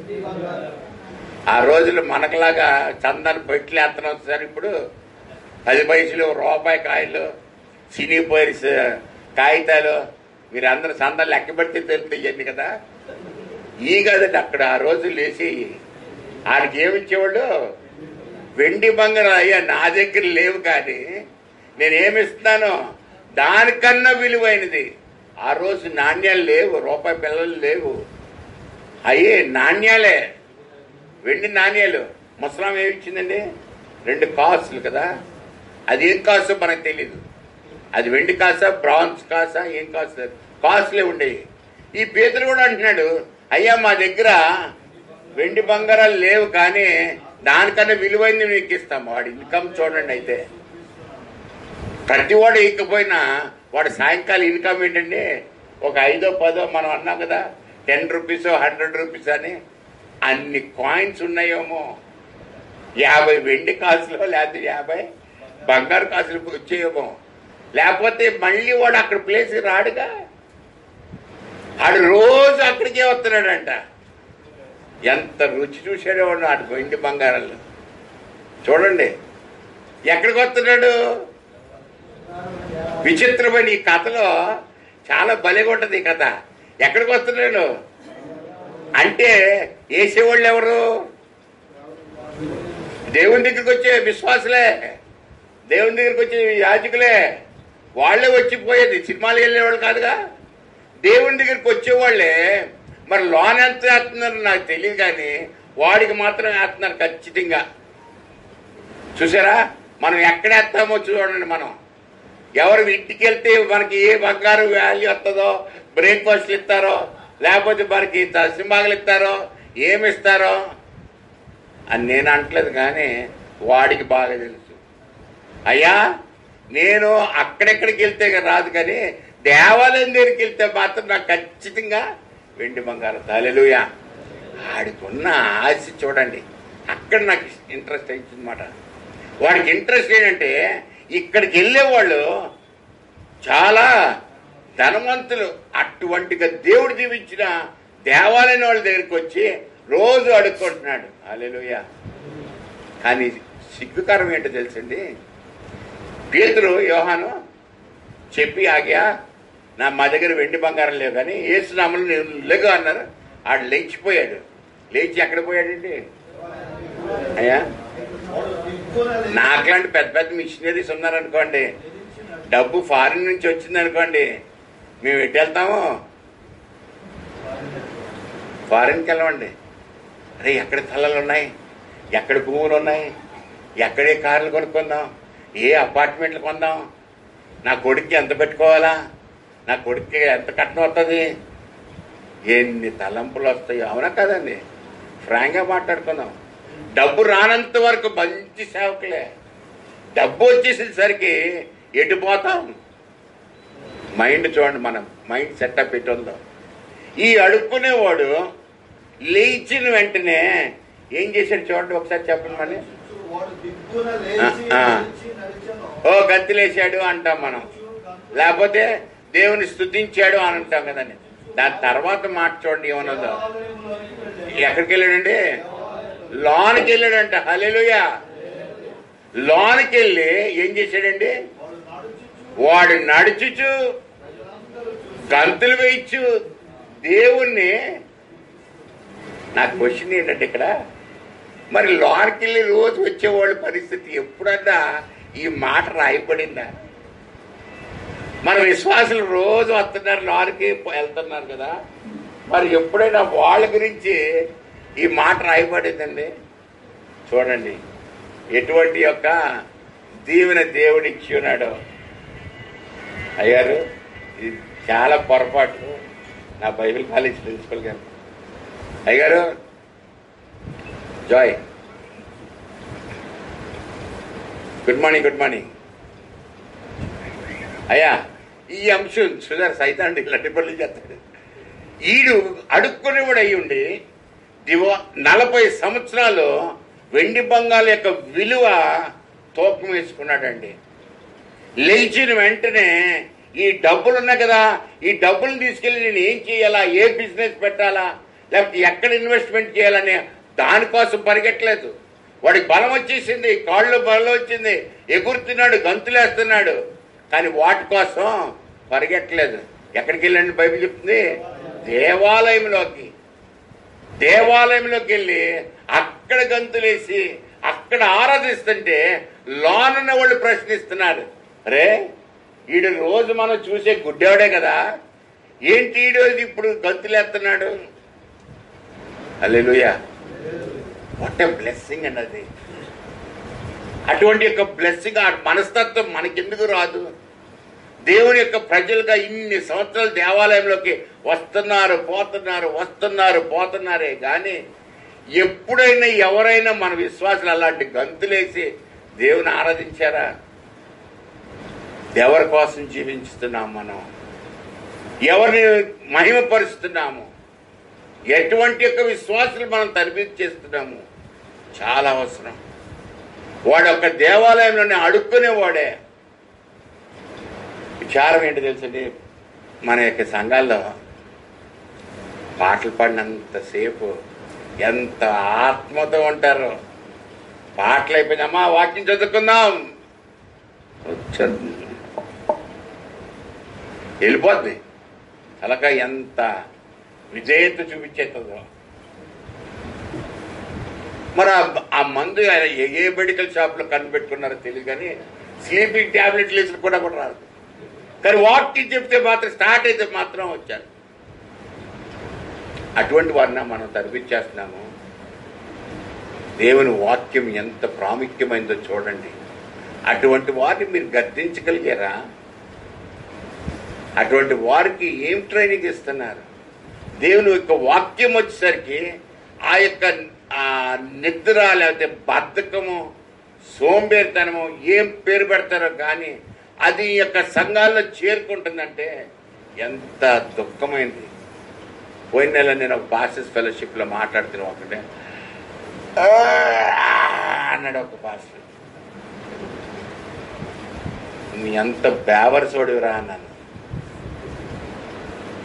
ఆ రోజులు మనకులాగా చందాలు పెట్లు ఎత్తనం సార్ ఇప్పుడు పది పైసలు రూపాయి కాయలు సినీ పైర్స్ కాగితాలు మీరు అందరూ చందాలు లెక్క పెడితే తెలుస్తాయి కదా ఈ కదండి అక్కడ ఆ రోజులు వేసి ఆడికి ఏమి ఇచ్చేవాళ్ళు వెండి బంగారం అయ్యా నా దగ్గర లేవు కానీ నేనేమి ఇస్తున్నాను దానికన్నా విలువైనది ఆ రోజు నాణ్యాలు లేవు రూపాయి పిల్లలు లేవు అయ్యే నాణ్యాలే వెండి నాణ్యాలు ముసలాం ఏమి ఇచ్చిందండి రెండు కాసులు కదా అది ఏం కాసు మనకు తెలీదు అది వెండి కాసా బ్రాంజ్ కాసా ఏం కాసు కాసులే ఉండేవి ఈ పేదలు కూడా అంటున్నాడు అయ్యా మా దగ్గర వెండి బంగారాలు లేవు కానీ దానికన్నా విలువైంది మీకు ఇస్తాం వాడి ఇన్కమ్ చూడండి అయితే ప్రతి వాడు ఇకపోయినా వాడు సాయంకాలం ఇన్కమ్ ఏంటండి ఒక ఐదో పదో మనం అన్నాం కదా టెన్ రూపీస్ హండ్రెడ్ రూపీస్ అని అన్ని కాయిన్స్ ఉన్నాయేమో యాభై వెండి కాసులు లేకపోతే యాభై బంగారు కాసులు వచ్చేయేమో లేకపోతే మళ్ళీ వాడు అక్కడ ప్లేస్ రాడుగా ఆడు రోజు అక్కడికే వస్తున్నాడంట ఎంత రుచి చూసాడో వాడు అటు వెండి బంగారాలు చూడండి ఎక్కడికి వస్తున్నాడు విచిత్రమైన ఈ కథలో చాలా భలేగా ఉంటుంది ఈ కథ ఎక్కడికి వస్తున్నాడు అంటే వేసేవాళ్ళు ఎవరు దేవుని దగ్గరికి వచ్చే విశ్వాసులే దేవుని దగ్గరికి వచ్చే యాజకులే వాళ్ళే వచ్చిపోయేది సినిమాలు వెళ్ళేవాళ్ళు కాదుగా దేవుని దగ్గరికి వచ్చేవాళ్ళే మరి లోన్ ఎంత వేస్తున్నారు నాకు తెలియదు కానీ వాడికి మాత్రం వేస్తున్నారు ఖచ్చితంగా చూసారా మనం ఎక్కడ వేస్తామో చూడండి మనం ఎవరు ఇంటికి వెళ్తే మనకి ఏ బంగారు వాల్యూ వస్తుందో బ్రేక్ఫాస్ట్లు ఇస్తారో లేకపోతే మనకి సింబాగులు ఇస్తారో ఏమి ఇస్తారో అని నేను అంటలేదు కానీ వాడికి బాగా తెలుసు అయ్యా నేను అక్కడెక్కడికి వెళ్తే రాదు కానీ దేవాలయం దగ్గరికి వెళ్తే మాత్రం నాకు ఖచ్చితంగా వెండి బంగారం తలెలుయా ఆడికున్న ఆశ చూడండి అక్కడ నాకు ఇంట్రెస్ట్ అయిందన్నమాట వాడికి ఇంట్రెస్ట్ ఏంటంటే ఇక్కడికి వెళ్ళేవాళ్ళు చాలా ధనవంతులు అటువంటిగా దేవుడు దీవించిన దేవాలయం వాళ్ళ దగ్గరికి వచ్చి రోజు అడుక్కుంటున్నాడు అలెలుయ కానీ సిగ్గుకరం ఏంటో తెలుసండి పేతురు యోహాను చెప్పి ఆగ్యా నా మా దగ్గర వెండి బంగారం లేవు కానీ ఏసునామలు నేను లేగు అన్నారు ఆడు లేచిపోయాడు లేచి ఎక్కడ పోయాడండి అయ్యా వాడు దిక్కున లేచి నాకులాంటి పెద్ద పెద్ద మిషనరీస్ ఉన్నారనుకోండి డబ్బు ఫారిన్ నుంచి వచ్చింది అనుకోండి మేము ఎటు వెళ్తాము ఫారిన్కి వెళ్ళమండి అరే ఎక్కడ తలలు ఉన్నాయి ఎక్కడ భూములు ఉన్నాయి ఎక్కడే కార్లు కొనుక్కుందాం ఏ అపార్ట్మెంట్లు కొందాం నా కొడుక్కి ఎంత పెట్టుకోవాలా నా కొడుక్కి ఎంత కట్నం వస్తుంది ఎన్ని తలంపులు వస్తాయో అవునా కదండి ఫ్రాంక్గా మాట్లాడుకుందాం డబ్బు రానంత వరకు మంచి సేవకులే డబ్బు వచ్చేసేసరికి ఎటు పోతాం మైండ్ చూడండి మనం మైండ్ సెటప్ పెట్టి ఉందో ఈ అడుక్కునేవాడు లేచిన వెంటనే ఏం చేశాడు చూడండి ఒకసారి చెప్పండి మళ్ళీ వాడు దిక్కున లేచి ఆ, ఆ. నడిచి నడిచెను. ఓ గంతులేశాడు అంటాం మనం లేకపోతే దేవుని స్తుతించాడు అని అంటాం కదండి దాని తర్వాత మాట చూడండి ఏమన్నదో దేవాలయంలోనికి వెళ్ళాడు. ఎక్కడికి వెళ్ళాడండి లోనికి వెళ్ళాడంట హల్లెలూయా లోనికి వెళ్ళి ఏం చేశాడండి వాడు నడుచుచు వాడు నడుచుచు ప్రజలందరూ చూసి గంతులు వేయచ్చు దేవుణ్ణి నా క్వశ్చన్ ఏంటంటే ఇక్కడ మరి లోనికి వెళ్ళి రోజు వచ్చేవాళ్ళ పరిస్థితి ఎప్పుడన్నా ఈ మాట రాయబడిందా మన విశ్వాసులు రోజు వస్తున్నారు లోనికి వెళ్తున్నారు కదా మరి ఎప్పుడైనా వాళ్ళ గురించి ఈ మాట రాయబడిందండి చూడండి ఎటువంటి యొక్క దీవెన దేవుడు ఇచ్చి ఉన్నాడు అయ్యారు ఇది చాలా పొరపాటు నా బైబిల్ కాలేజ్ ప్రిన్సిపల్ గారు అయ్యారు Joy good morning good morning అయ్యా ఈ అంశం సుధర్ సైతాండి ఇలాంటి పనులు చేస్తాడు ఈడు అడుక్కునేవాడు అయి ఉండి దివా నలభై సంవత్సరాలు వెండి బంగాల యొక్క విలువ తూకం వేసుకున్నాడండి లేచిన వెంటనే ఈ డబ్బులు ఉన్నాయి కదా ఈ డబ్బులు తీసుకెళ్లి నేను ఏం చేయాలా ఏ బిజినెస్ పెట్టాలా లేకపోతే ఎక్కడ ఇన్వెస్ట్మెంట్ చేయాలని దానికోసం పరిగెట్టలేదు వాడికి బలం వచ్చేసింది కాళ్ళు బలం వచ్చింది ఎగురుతున్నాడు గంతులేస్తున్నాడు కానీ వాటి కోసం పరిగెట్టలేదు ఎక్కడికి వెళ్ళండి బైబిల్ చెప్తుంది దేవాలయంలోకి దేవాలయంలోకి వెళ్ళి అక్కడ గంతులేసి అక్కడ ఆరాధిస్తుంటే లోనున్న వాళ్ళు ప్రశ్నిస్తున్నారు అరే ఈడు రోజు మనం చూసే గుడ్డేవాడే కదా ఏంటి ఈడు ఇప్పుడు గంతులేస్తున్నాడు అల్లెలుయా వాట్ ఎ బ్లెస్సింగ్ అన్నది అటువంటి యొక్క బ్లెస్సింగ్ ఆ మనస్తత్వం మనకెందుకు రాదు దేవుని యొక్క ప్రజలుగా ఇన్ని సంవత్సరాలు దేవాలయంలోకి వస్తున్నారు పోతున్నారు వస్తున్నారు పోతున్నారే కానీ ఎప్పుడైనా ఎవరైనా మన విశ్వాసులు అలాంటి గంతులేసి దేవుని ఆరాధించారా ఎవరి కోసం జీవించుతున్నాం మనం ఎవరిని మహిమపరుస్తున్నాము ఎటువంటి యొక్క విశ్వాసులు మనం తరబితి చేస్తున్నాము చాలా అవసరం వాడు ఒక దేవాలయంలోనే అడుక్కునేవాడే విచారం ఏంటి తెలుసండి మన యొక్క సంఘాల్లో పాటలు పాడినంతసేపు ఎంత ఆత్మతో ఉంటారు పాటలు అయిపోయిందమ్మా వాక్యం చదువుకుందాం వచ్చేది. వెళ్ళిపోద్ది అలాగా ఎంత విజేత చూపించేస్తుందో మరి ఆ- ఆ మందు ఏ ఏ మెడికల్ షాప్లో కనిపెట్టుకున్నారో తెలియదు కానీ స్లీపింగ్ ట్యాబ్లెట్లు వేసిన కూడా కూడా రాదు కానీ వాక్యం చెప్తే మాత్రం స్టార్ట్ అయితే మాత్రం వచ్చారు అటువంటి వారిని మనం తరిపించేస్తున్నాము దేవుని వాక్యం ఎంత ప్రాముఖ్యమైందో చూడండి అటువంటి వారిని మీరు గద్దించగలిగారా అటువంటి వారికి ఏం ట్రైనింగ్ ఇస్తున్నారు దేవుని యొక్క వాక్యం వచ్చేసరికి ఆ యొక్క ఆ నిద్ర లేకపోతే బద్ధకము సోంబేరితనము ఏం పేరు పెడతారో కానీ అది ఈ యొక్క సంఘాల్లో చేరుకుంటుందంటే ఎంత దుఃఖమైంది పోయిన నెల నేను ఒక పాస్టర్స్ ఫెలోషిప్లో మాట్లాడుతున్నా ఒకటే "ఆ" అన్నాడు ఒక పాస్టర్ నీ ఎంత బేవర్సోడివిరా అన్నాను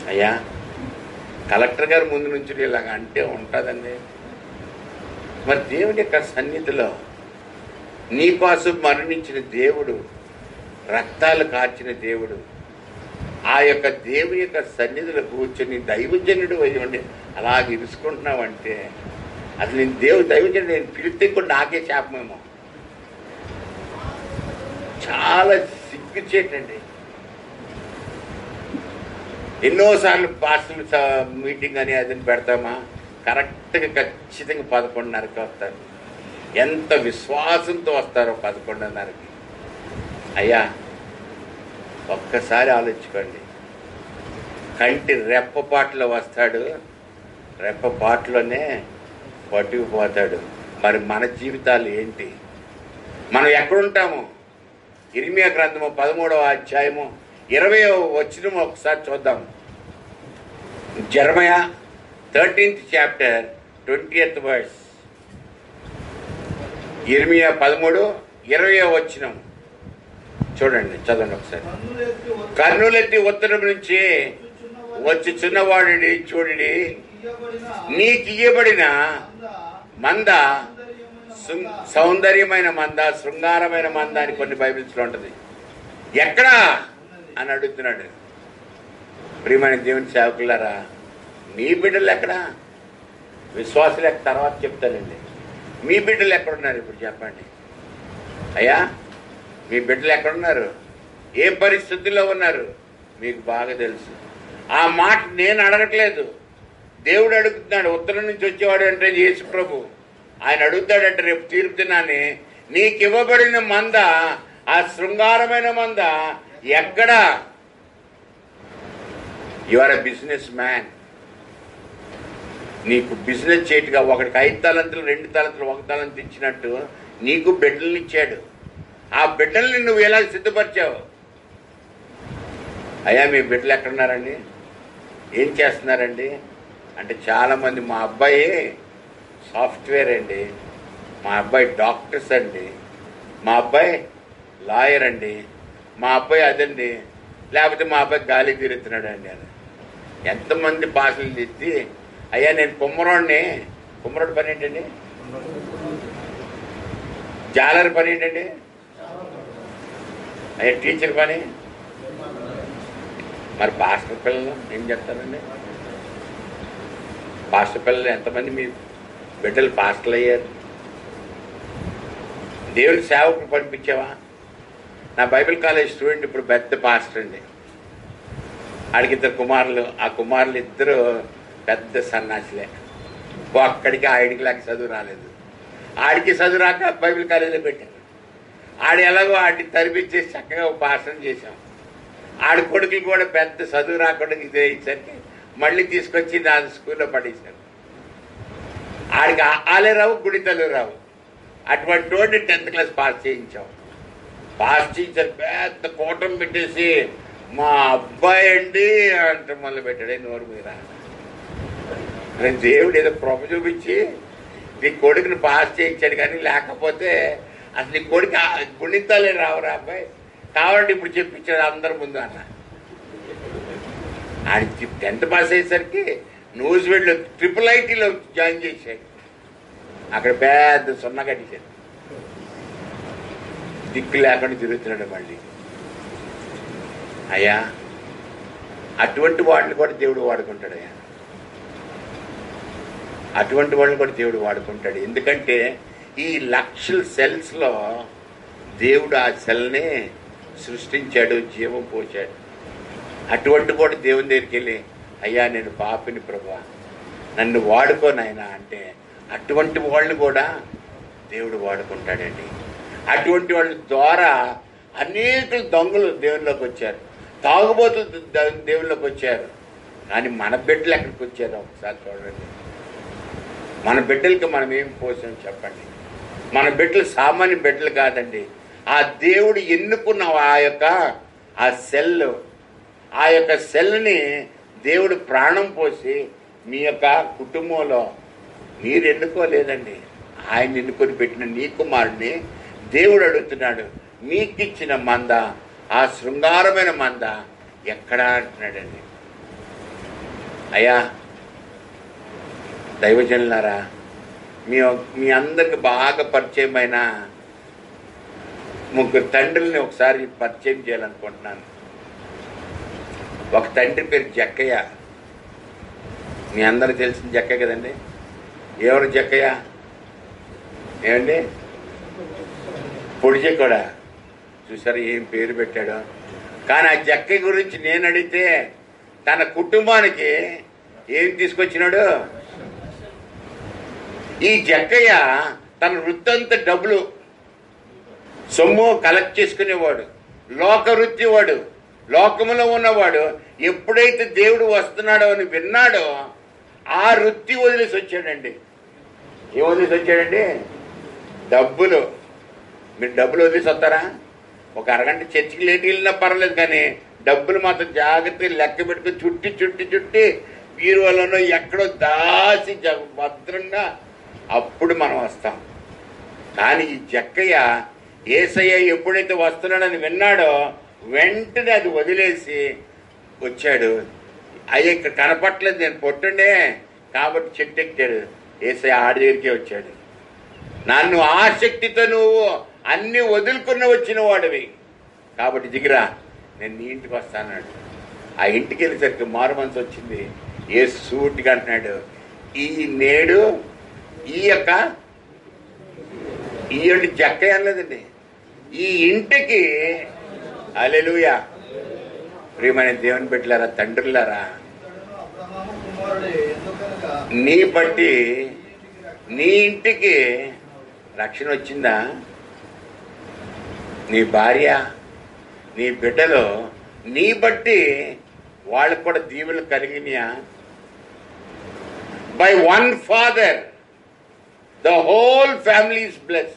అయ్యా కలెక్టర్ గారు ముందు నుంచి ఇలాగ అంటే ఉంటుందండి మరి దేవుని యొక్క సన్నిధిలో నీకోసం మరణించిన దేవుడు రక్తాలు కార్చిన దేవుడు ఆ యొక్క దేవుని యొక్క సన్నిధిలో కూర్చొని దైవజనుడు అయి ఉండి అలాగ ఇరుసుకుంటున్నావంటే అది నేను దేవుడు దైవజనుడు నేను పిలిస్తే కూడా నాకే శాపమేమో చాలా సిగ్గుచేటండి ఎన్నోసార్లు పాస్టల్ మీటింగ్ అని అదని పెడతామా కరెక్ట్గా ఖచ్చితంగా పదకొండున్నరకి వస్తారు ఎంత విశ్వాసంతో వస్తారో పదకొండున్నరకి అయ్యా ఒక్కసారి ఆలోచించుకోండి కంటి రెప్పపాట్లో వస్తాడు రెప్పపాట్లోనే పట్టుకుపోతాడు మరి మన జీవితాలు ఏంటి మనం ఎక్కడుంటాము ఇరిమియా గ్రంథము పదమూడవ అధ్యాయము ఇరవై వచ్చిన ఒకసారి చూద్దాం Jeremiah thirteenth chapter twenty verse ఇర్మియా పదమూడు ఇరవై వచ్చినం చూడండి చదవండి ఒకసారి కన్నులెత్తి వచ్చి కర్నూలెత్తి ఉత్తరం నుంచి చూచుచున్నవారి వచ్చి చిన్నవాడిని చూడండి ఇయ్యబడిన నీకు ఇయ్యబడిన మంద మంద సౌందర్యమైన శృం- మంద సౌందర్యమైన మంద శృంగారమైన మంద అని కొన్ని బైబిల్స్ లో ఉంటది ఎక్కడా అని అడుగుతున్నాడు ప్రియమైన దేవుని సేవకులారా మీ బిడ్డలు ఎక్కడా విశ్వాసులు ఎక్క తర్వాత చెప్తానండి మీ బిడ్డలు ఎక్కడున్నారు ఇప్పుడు చెప్పండి అయ్యా మీ బిడ్డలు ఎక్కడున్నారు ఏ పరిస్థితుల్లో ఉన్నారు మీకు బాగా తెలుసు ఆ మాట నేను అడగట్లేదు దేవుడు అడుగుతున్నాడు ఉత్తరం నుంచి వచ్చేవాడు అంటే యేసు ప్రభు ఆయన అడుగుతాడంటే రేపు తీర్పు దినాన్ని నీకు ఇవ్వబడిన మంద ఆ శృంగారమైన మంద ఎక్కడా you are a business man నీకు బిజినెస్ చేయటుగా ఒకడికి ఐదు తలంతులు రెండు తలంతులు ఒక తలంతు ఇచ్చినట్టు నీకు బిడ్డల్ని ఇచ్చాడు ఆ బిడ్డల్ని నువ్వు ఎలా సిద్ధపరిచావు అయ్యా మీ బిడ్డలు ఎక్కడున్నారండి ఏం చేస్తున్నారండి అంటే చాలామంది మా అబ్బాయి సాఫ్ట్వేర్ అండి మా అబ్బాయి డాక్టర్స్ అండి మా అబ్బాయి లాయర్ అండి మా అబ్బాయి అదండి లేకపోతే మా అబ్బాయి గాలి తిరుగుతున్నాడు అండి అని ఎంతమంది భాషలు తెచ్చి అయ్యా నేను కుమ్మరోడిని కుమ్మరోడి పని ఏంటండి జాలర్ పని ఏంటండి అయ్యా టీచర్ పని మరి పాస్టర్ పిల్లలు ఏం చెప్తారండి పాస్టర్ పిల్లలు ఎంతమంది మీ బిడ్డలు పాస్టర్లు అయ్యారు దేవుని సేవకు పంపించావా నా బైబిల్ కాలేజ్ స్టూడెంట్ ఇప్పుడు పెద్ద పాస్టర్ అండి ఆడికి ఇద్దరు కుమారులు ఆ కుమారులు ఇద్దరు పెద్ద సన్నాసులే ఒక్కడికి ఆడికి లాగా చదువు రాలేదు ఆడికి చదువు రాక బైబిల్ కాలేజీలో పెట్టారు ఆడు ఎలాగో ఆడిని తరిపించేసి చక్కగా ఒక భాషణ చేశాం ఆడి కొడుకులు కూడా పెద్ద చదువు రాకుండా ఇదే ఇచ్చరికి మళ్ళీ తీసుకొచ్చి నా స్కూల్లో పడేశారు ఆడికి ఆ- ఆలే రావు గుడితలు రావు అటువంటి వాడిని టెన్త్ క్లాస్ పాస్ చేయించాం పాస్ చేయించారు పెద్ద కూటం పెట్టేసి మా అబ్బాయి అండి అంటే మొదలు పెట్టాడు నోరు మీద నేను దేవుడు ఏదో కృప చూపించి నీ కొడుకుని పాస్ చేయించాడు కానీ లేకపోతే అసలు నీ కొడుకు ఆ గుణితాలే రావురా అబ్బాయి కావాలంటే ఇప్పుడు చెప్పించాడు అందరి ముందు అన్న ఆయన టెన్త్ పాస్ అయ్యేసరికి న్యూస్ వెళ్ళి ట్రిపుల్ ఐటీలో జాయిన్ చేశాడు అక్కడ పెద్ద సున్నా కట్టించాడు దిక్కు లేకుండా తిరుగుతున్నాడు మళ్ళీ అయ్యా అటువంటి వాళ్ళని కూడా దేవుడు వాడుకుంటాడు అయ్యా అటువంటి వాళ్ళని కూడా దేవుడు వాడుకుంటాడు ఎందుకంటే ఈ లక్షల సెల్స్లో దేవుడు ఆ సెల్ని సృష్టించాడు జీవం పోచాడు అటువంటి కూడా దేవుని దగ్గరికి వెళ్ళి అయ్యా నేను పాపిని ప్రభా నన్ను వాడుకోనైనా అంటే అటువంటి వాళ్ళని కూడా దేవుడు వాడుకుంటాడండి అటువంటి వాళ్ళ ద్వారా అనేక దొంగలు దేవునిలోకి వచ్చారు తాగుబోతులు ద- దేవునిలోకి వచ్చారు కానీ మన బిడ్డలు ఎక్కడికి వచ్చారో ఒకసారి చూడండి మన బిడ్డలకి మనం ఏం పోసాం చెప్పండి మన బిడ్డలు సామాన్య బిడ్డలు కాదండి ఆ దేవుడు ఎన్నుకున్న ఆ యొక్క ఆ సెల్ ఆ యొక్క సెల్ని దేవుడు ప్రాణం పోసి మీ యొక్క కుటుంబంలో మీరు ఎన్నుకోలేదండి ఆయన ఎన్నుకొని పెట్టిన నీ కుమారుడిని దేవుడు అడుగుతున్నాడు మీకు ఇచ్చిన మంద ఆ శృంగారమైన మంద ఎక్కడా అంటున్నాడండి అయ్యా దైవజనులారా మీ మీ అందరికి బాగా పరిచయమైన ముగ్గురు తండ్రుల్ని ఒకసారి పరిచయం చేయాలనుకుంటున్నాను ఒక తండ్రి పేరు జక్కయ్య మీ అందరికి తెలిసిన జక్కయ్య కదండి ఎవరు జక్కయ్య ఏమండి పొడిచే కూడా చూసారు ఏం పేరు పెట్టాడు కానీ ఆ జక్కయ్య గురించి నేను అడిగితే తన కుటుంబానికి ఏం తీసుకొచ్చినాడు ఈ జక్కయ్య తన వృత్తంత డబ్బులు సొమ్ము కలెక్ట్ చేసుకునేవాడు లోక వృత్తి వాడు లోకములో ఉన్నవాడు ఎప్పుడైతే దేవుడు వస్తున్నాడో అని విన్నాడో ఆ వృత్తి వదిలేసి వచ్చాడండి ఏం వదిలేసి వచ్చాడండి డబ్బులు మీరు డబ్బులు వదిలేసి వస్తారా ఒక అరగంట చర్చికి లేట్ వెళ్ళినా పర్లేదు కానీ డబ్బులు మాత్రం జాగ్రత్తగా లెక్క పెట్టుకుని చుట్టి చుట్టి చుట్టి బీరువాలలో ఎక్కడో దాచి జ- భద్రంగా అప్పుడు మనం వస్తాం కానీ ఈ జక్కయ్య ఏసయ్య ఎప్పుడైతే వస్తున్నాడని విన్నాడో వెంటనే అది వదిలేసి వచ్చాడు అయ్య ఇక్కడ కనపట్లేదు నేను పొట్టుండే కాబట్టి చెట్టు ఎక్కాడు ఏసయ్య ఆడి దగ్గరికే వచ్చాడు నన్ను ఆసక్తితో నువ్వు అన్ని వదులుకున్న వచ్చిన వాడివి కాబట్టి దిగిరా నేను నీ ఇంటికి వస్తాన్నాడు ఆ ఇంటికి వెళ్ళేసరికి మారు మనసు వచ్చింది ఏ సూటిగా అంటున్నాడు ఈ నేడు ఈ యొక్క ఈ యొక్క జక్క అనలేదండి ఈ ఇంటికి అలెలుయా ప్రియమైన దేవుని బిడ్డలారా తండ్రులారా అబ్రహాము కుమారుడే ఎందుకనగా నీ బట్టి నీ ఇంటికి రక్షణ వచ్చిందా నీ భార్య నీ బిడ్డలో నీ బట్టి వాళ్ళకు కూడా దీవులు కలిగినాయా by one father the whole family is blessed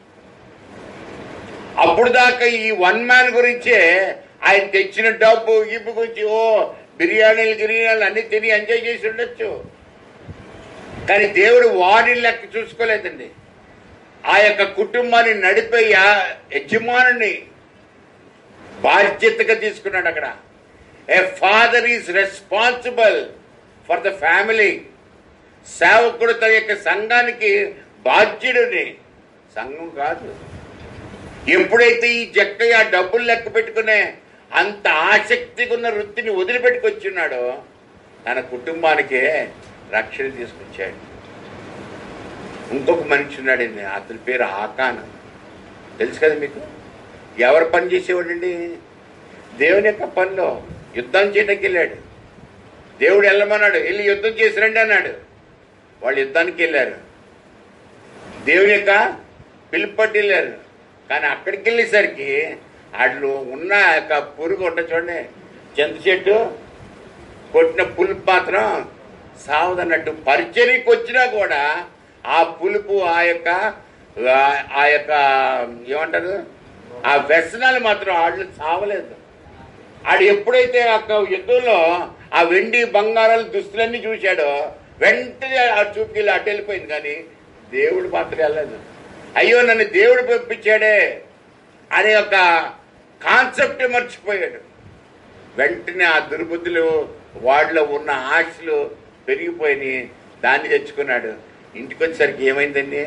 అప్పుడు దాకా ఈ వన్ మ్యాన్ గురించే ఆయన తెచ్చిన డబ్బు ఇప్పు గురించి ఓ బిర్యానీలు గిరియానీలు అన్ని తిని ఎంజాయ్ చేసి ఉండొచ్చు కానీ దేవుడు వాడి లెక్క చూసుకోలేదండి ఆ యొక్క కుటుంబాన్ని నడిపే యా- యజమానుని బాధ్యతగా తీసుకున్నాడు అక్కడ a father is responsible for the family సేవకుడు తన యొక్క సంఘానికి బాధ్యుడిని సంఘం కాదు ఎప్పుడైతే ఈ జక్కయ్య ఆ డబ్బులు లెక్క పెట్టుకునే అంత ఆసక్తిగా ఉన్న వృత్తిని వదిలిపెట్టుకొచ్చున్నాడో తన కుటుంబానికే రక్షణ తీసుకొచ్చాడు ఇంకొక మనిషి ఉన్నాడండి అతని పేరు ఆకాన్ తెలుసు కదా మీకు ఎవరు పని చేసేవాడండి దేవుని యొక్క పనిలో యుద్ధం చేయడానికి వెళ్ళాడు దేవుడు వెళ్ళమన్నాడు వెళ్ళి యుద్ధం చేసి రండి అన్నాడు వాళ్ళు యుద్ధానికి వెళ్ళారు దేవుని యొక్క పిలుపట్టి వెళ్ళారు కానీ అక్కడికి వెళ్ళేసరికి వాళ్ళు ఉన్న యొక్క పురుగు ఉంట చూడండి చింత చెట్టు కొట్టిన పులుపు మాత్రం సావదన్నట్టు పరిచర్యకి వచ్చినా కూడా ఆ పులుపు ఆ యొక్క ఆ- ఆ యొక్క ఏమంటారు ఆ వ్యసనాలు మాత్రం వాళ్ళు సావలేదు ఆడు ఎప్పుడైతే ఆ యుద్ధంలో ఆ వెండి బంగారాలు దుస్తులన్నీ చూశాడో వెంటనే ఆ చూపుకి అటు వెళ్ళిపోయింది కానీ దేవుడు మాత్రం వెళ్ళలేదు అయ్యో నన్ను దేవుడు పంపించాడే అనే ఒక కాన్సెప్ట్ మర్చిపోయాడు వెంటనే ఆ దుర్బుద్ధులు వాడిలో ఉన్న ఆశలు పెరిగిపోయి దాన్ని తెచ్చుకున్నాడు ఇంటికి వచ్చేసరికి ఏమైందండి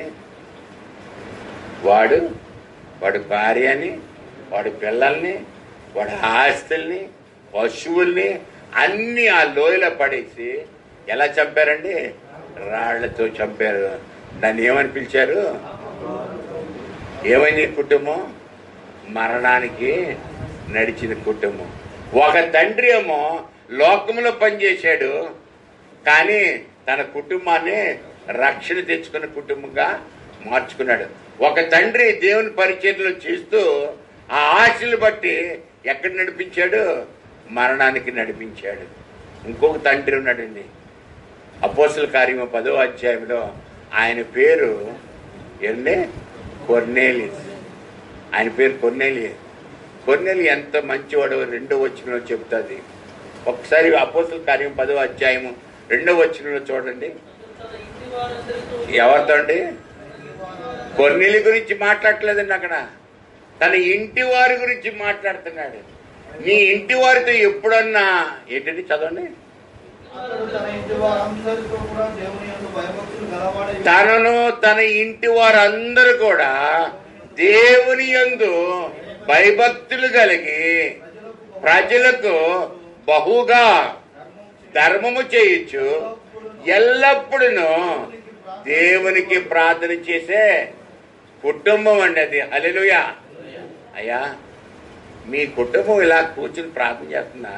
వాడు వాడి భార్యని వాడి పిల్లల్ని వాడి ఆస్తుల్ని పశువుల్ని అన్ని ఆ లోయలో పడేసి ఎలా చంపారండి రాళ్లతో చంపారు దాన్ని ఏమని పిలిచారు ఏమైంది ఈ కుటుంబం మరణానికి నడిచిన కుటుంబం ఒక తండ్రి ఏమో లోకంలో పనిచేశాడు కానీ తన కుటుంబాన్ని రక్షణ తెచ్చుకున్న కుటుంబంగా మార్చుకున్నాడు ఒక తండ్రి దేవుని పరిచర్యలు చేస్తూ ఆ ఆశలు బట్టి ఎక్కడ నడిపించాడు మరణానికి నడిపించాడు ఇంకొక తండ్రి ఉన్నాడండి అపోసల కార్యము పదో అధ్యాయంలో ఆయన పేరు ఏంటి కొర్నేలియస్ ఆయన పేరు కొర్నేలి కొర్నేలి ఎంత మంచివాడో రెండో వచ్చినలో చెబుతుంది ఒకసారి అపోసల కార్యం పదో అధ్యాయము రెండో వచ్చినలో చూడండి ఎవరితో అండి కొర్నేలి గురించి మాట్లాడలేదండి అక్కడ తన ఇంటి వారి గురించి మాట్లాడుతున్నాడు నీ ఇంటి వారితో ఎప్పుడన్నా ఏంటండి చదవండి అతడు తన ఇంటి వారందరితో కూడా దేవుని యందు భయభక్తులు గలవాడై తనను తన ఇంటి వారందరూ కూడా దేవుని యందు భయభక్తులు కలిగి ప్రజలకు బహుగా ధర్మము చేయొచ్చు ఎల్లప్పుడూ దేవునికి ప్రార్థన చేసే కుటుంబం అండి అది హల్లెలూయా అయ్యా మీ కుటుంబం ఇలా కూర్చుని ప్రార్థన చేస్తుందా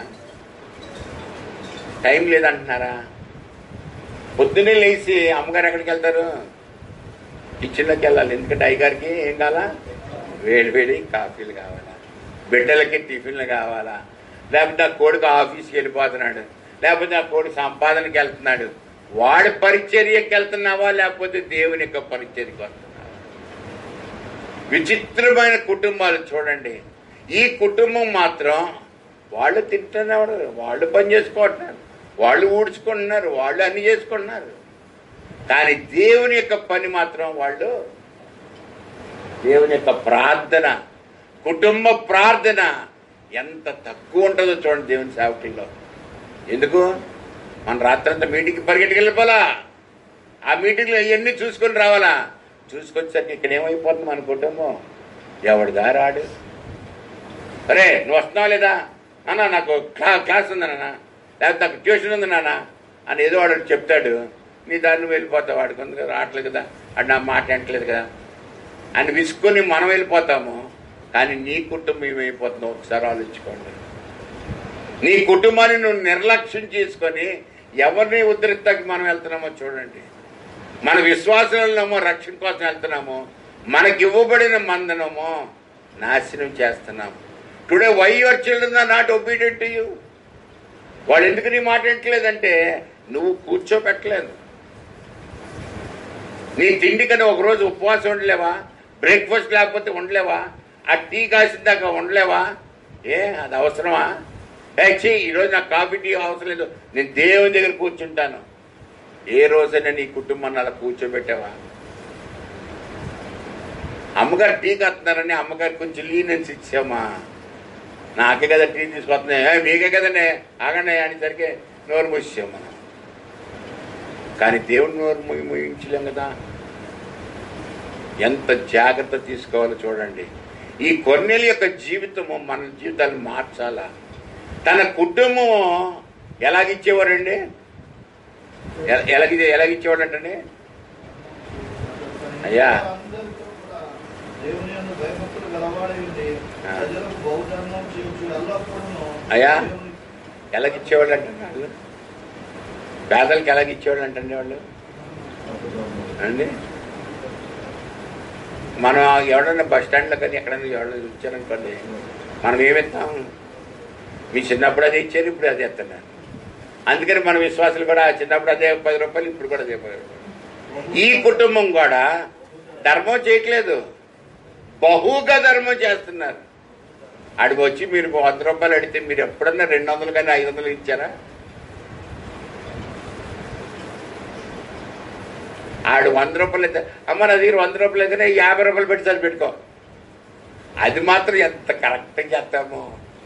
టైం లేదంటున్నారా పొద్దున్నే లేచి అమ్మగారు ఎక్కడికి వెళ్తారు కిచెన్లోకి వెళ్ళాలి ఎందుకంటే అయ్యగారికి ఏం కావాలా వేడి వేడి కాఫీలు కావాలా బిడ్డలకి టిఫిన్లు కావాలా లేకపోతే ఆ కొడుకు ఆఫీస్కి వెళ్ళిపోతున్నాడు లేకపోతే ఆ కొడుకు సంపాదనకి వెళ్తున్నాడు వాడి పరిచర్యకి వెళ్తున్నావా లేకపోతే దేవుని యొక్క పరిచర్యకి వస్తున్నావా విచిత్రమైన కుటుంబాలు చూడండి ఈ కుటుంబం మాత్రం వాళ్ళు తింటున్నారు వాళ్ళు పని చేసుకుంటున్నారు వాళ్ళు ఊడ్చుకుంటున్నారు వాళ్ళు అన్ని చేసుకుంటున్నారు కానీ దేవుని యొక్క పని మాత్రం వాళ్ళు దేవుని యొక్క ప్రార్థన కుటుంబ ప్రార్థన ఎంత తక్కువ ఉంటుందో చూడండి దేవుని సేవకుల్లో ఎందుకు మన రాత్రంతా మీటింగ్కి పరిగెట్టుకు వెళ్ళిపోవాలా ఆ మీటింగ్లో ఇవన్నీ చూసుకొని రావాలా చూసుకొచ్చాక ఇక్కడ ఏమైపోతుంది మన కుటుంబం ఎవడిదా రాడు అరే నువ్వు వస్తున్నావా లేదా నాన్న నాకు క్లా క్లాస్ ఉంది నాన్న లేకపోతే నాకు ట్యూషన్ ఉంది నాన్న అని ఏదో వాడు చెప్తాడు నీ దాన్ని నువ్వు వెళ్ళిపోతావు వాడికి ఉంది కదా రావట్లేదు కదా అది నా మాట అంటలేదు కదా అని విసుకొని మనం వెళ్ళిపోతాము కానీ నీ కుటుంబం ఏమైపోతుందో ఒకసారి ఆలోచించుకోండి నీ కుటుంబాన్ని నువ్వు నిర్లక్ష్యం చేసుకొని ఎవరిని ఉద్ధరిస్తాకి మనం వెళ్తున్నామో చూడండి మన విశ్వాసంలోనేమో రక్షణ కోసం వెళ్తున్నాము మనకి ఇవ్వబడిన మందనమో నాశనం చేస్తున్నాము today why your children are not obedient to you వాడు ఎందుకు నీ మాట వింటలేదంటే నువ్వు కూర్చోబెట్టలేదు నీ తిండి కన్నా ఒకరోజు ఉపవాసం ఉండలేవా బ్రేక్ఫాస్ట్ లేకపోతే ఉండలేవా ఆ టీ కాసిన దాకా ఉండలేవా ఏ అది అవసరమా ఏ చీ ఈరోజు నాకు కాఫీ టీ అవసరం లేదు నేను దేవుని దగ్గర కూర్చుంటాను ఏ రోజైనా నీ కుటుంబాన్ని అలా కూర్చోబెట్టావా అమ్మగారు టీ కడుతున్నారని అమ్మగారు కొంచెం లీనెన్స్ ఇచ్చామా నాకే కదా టీ తీసుకొస్తున్నాయి "ఏ, మీకే కదండి ఆగండి అనేసరికి నోరు మూసాం మనం కానీ దేవుడు నోరు మూయి మూయించలేం కదా ఎంత జాగ్రత్త తీసుకోవాలో చూడండి ఈ కొన్నేళ్ళ యొక్క జీవితము మన జీవితాన్ని మార్చాలా తన కుటుంబం ఎలాగిచ్చేవారండి ఎ- ఎలాగి ఎలాగిచ్చేవాడంటండి అయ్యా. అందరితో కూడా దేవుని యందు భయభక్తులు గలవాడై ఉండి ఆ. ప్రజలకు బహుధర్మం చేయొచ్చు ఎల్లప్పుడూ అయ్యా. దేవుని ఎలాగిచ్చేవాళ్ళు అంటండి వాళ్ళు పేదలకు ఎలాగిచ్చేవాళ్ళు అంటండి వాళ్ళు అండి మనం ఎవడన్నా బస్ స్టాండ్లో కానీ ఎక్కడైనా ఎవరైనా ఇచ్చారనుకోండి మనం ఏమిస్తాం మీ చిన్నప్పుడు అదే ఇచ్చారు ఇప్పుడు అదే ఇస్తున్నారు అందుకని మన విశ్వాసులు కూడా చిన్నప్పుడు అదే పది రూపాయలు ఇప్పుడు కూడా అదే పది రూపాయలు ఈ కుటుంబం కూడా ధర్మం చేయట్లేదు బహుగా ధర్మం చేస్తున్నారు ఆడికి వచ్చి మీరు వంద రూపాయలు అడిగితే మీరు ఎప్పుడన్నా రెండు వందలు కానీ ఐదు వందలు ఇచ్చారా ఆడు వంద రూపాయలు అయితే అమ్మ నా దగ్గర వంద రూపాయలు అయితేనే యాభై రూపాయలు పెట్టి సరి పెట్టుకో అది మాత్రం ఎంత కరెక్ట్గా చేస్తామో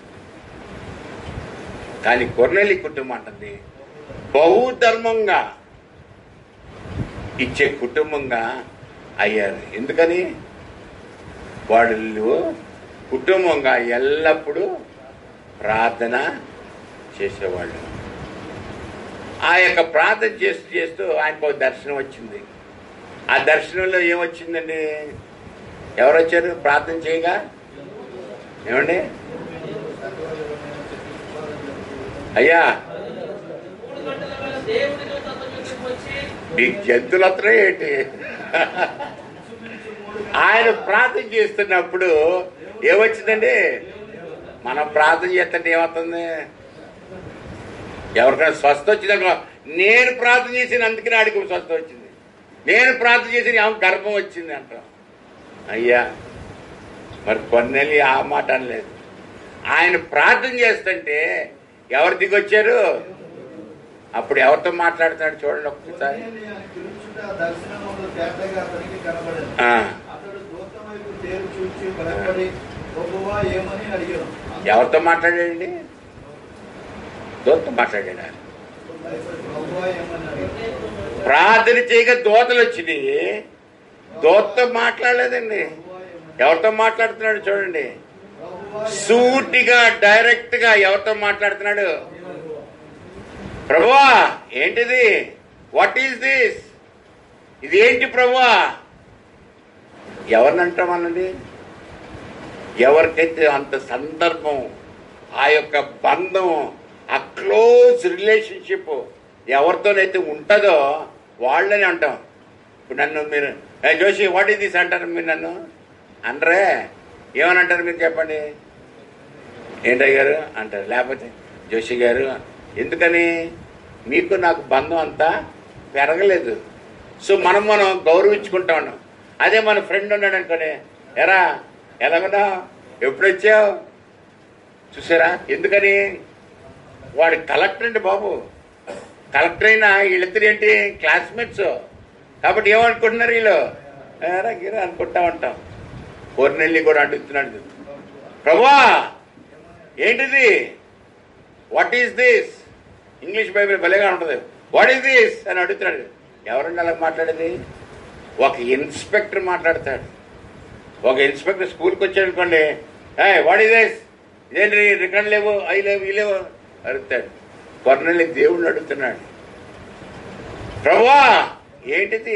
కానీ కొర్నెలి కుటుంబం అంటుంది బహుధర్మంగా ఇచ్చే కుటుంబంగా అయ్యారు ఎందుకని వాళ్ళు కుటుంబంగా ఎల్లప్పుడూ ప్రార్థన చేసేవాళ్ళు ఆ యొక్క ప్రార్థన చేస్తూ చేస్తూ ఆయనకు ఒక దర్శనం వచ్చింది ఆ దర్శనంలో ఏమొచ్చిందండి ఎవరు వచ్చారు ప్రార్థన చేయగా ఏమండి అయ్యా మూడు గంటల వేళ దేవుడి దూత అతని యొద్దకు వచ్చి మీకు జంతువులు వస్తున్నాయి ఏంటి ఆయన ప్రార్థన చేస్తున్నప్పుడు ఏమొచ్చిందండి మనం ప్రార్థన చేస్తుంటే ఏమవుతుంది ఎవరికైనా స్వస్థ వచ్చిందనుకో నేను ప్రార్థన చేసిన అందుకని ఆడికి స్వస్థ వచ్చింది నేను ప్రార్థన చేసిన ఆమె గర్భం వచ్చింది అంటాం అయ్యా మరి కొన్నేళ్ళు ఆ మాట అనలేదు ఆయన ప్రార్థన చేస్తుంటే ఎవరు దిగొచ్చారు అప్పుడు ఎవరితో మాట్లాడుతున్నాడు చూడండి ఒక్కసారి కొర్నేలి అని పిలుచుట దర్శనములో తేటగా అతనికి కనబడింది ఆ, అతడు దూత వైపు తేరు చూచి భయపడి ప్రభువా ఏమని అడిగాను ఎవరితో మాట్లాడాడండి దూరంతో మాట్లాడాడు ఆయన. ప్రభువా ఏమన్నాడు ప్రార్థన చేయగా దోతలు వచ్చినాయి దోతతో మాట్లాడలేదండి ఎవరితో మాట్లాడుతున్నాడు చూడండి ప్రభువా సూటిగా డైరెక్ట్ గా ఎవరితో మాట్లాడుతున్నాడు ప్రభువా ఏంటిది వాట్ ఈస్ దిస్ ఇది ఏంటి ప్రభువా ఎవరిని అంటాం అన్నది ఎవరికైతే అంత సందర్భం ఆ యొక్క బంధం ఆ క్లోజ్ రిలేషన్షిప్ ఎవరితోనైతే ఉంటుందో వాళ్ళని అంటాం ఇప్పుడు నన్ను మీరు ఏ జోషి వాట్ ఈస్ దిస్ అంటారు మీరు నన్ను అనరే ఏమని అంటారు మీరు చెప్పండి ఏంటయ్య గారు అంటారు లేకపోతే జోషి గారు ఎందుకని మీకు నాకు బంధం అంతా పెరగలేదు సో మనం మనం గౌరవించుకుంటా ఉన్నాం అదే మన ఫ్రెండ్ ఉన్నాడు అనుకోని ఎరా ఎలాగన్నా ఎప్పుడు వచ్చావు చూసారా ఎందుకని వాడు కలెక్టర్ అండి బాబు కలెక్టర్ అయినా వీళ్ళిద్దరు ఏంటి క్లాస్మేట్స్ కాబట్టి ఏమనుకుంటున్నారు వీళ్ళు ఎరా గిరా అనుకుంటా ఉంటాం కోరినెల్లి కూడా అడుగుతున్నాడు ప్రభా ఏంటిది what is this English Bible భలేగా ఉంటుంది వాట్ ఈస్ దిస్ అని అడుగుతున్నాడు ఎవరండి అలా మాట్లాడేది ఒక ఇన్స్పెక్టర్ మాట్లాడతాడు ఒక ఇన్స్పెక్టర్ స్కూల్కి వచ్చాడు అనుకోండి వాట్ ఈస్ దిస్ ఇదేంటి రికార్డు లేవు అవి లేవు ఇవి లేవు అడుగుతాడు కొన్నెల్లి దేవుడిని అడుగుతున్నాడు ప్రభా ఏంటిది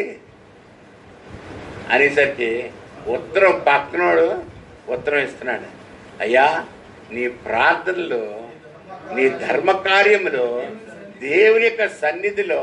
అనేసరికి ఉత్తరం పక్కనోడు ఉత్తరం ఇస్తున్నాడు అయ్యా నీ ప్రార్థనలో నీ ధర్మ కార్యములో దేవుని యొక్క సన్నిధిలో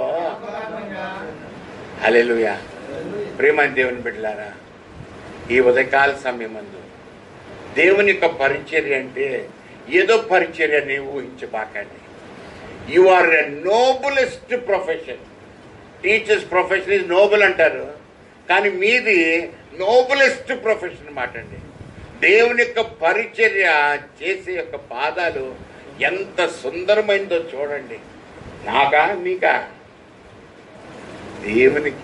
హల్లెలూయా ప్రేమని దేవుని బిడ్డలారా ఈ ఉదయకాల సమయమందు దేవుని యొక్క పరిచర్య అంటే ఏదో పరిచర్య నీవు ఊహించబాకండి you are a noblest profession teachers profession is noble అంటారు కానీ మీది నోబులెస్ట్ ప్రొఫెషన్ మాట అండి దేవుని యొక్క పరిచర్య చేసే యొక్క పాదాలు ఎంత సుందరమైందో చూడండి నాకా మీకా దేవునికి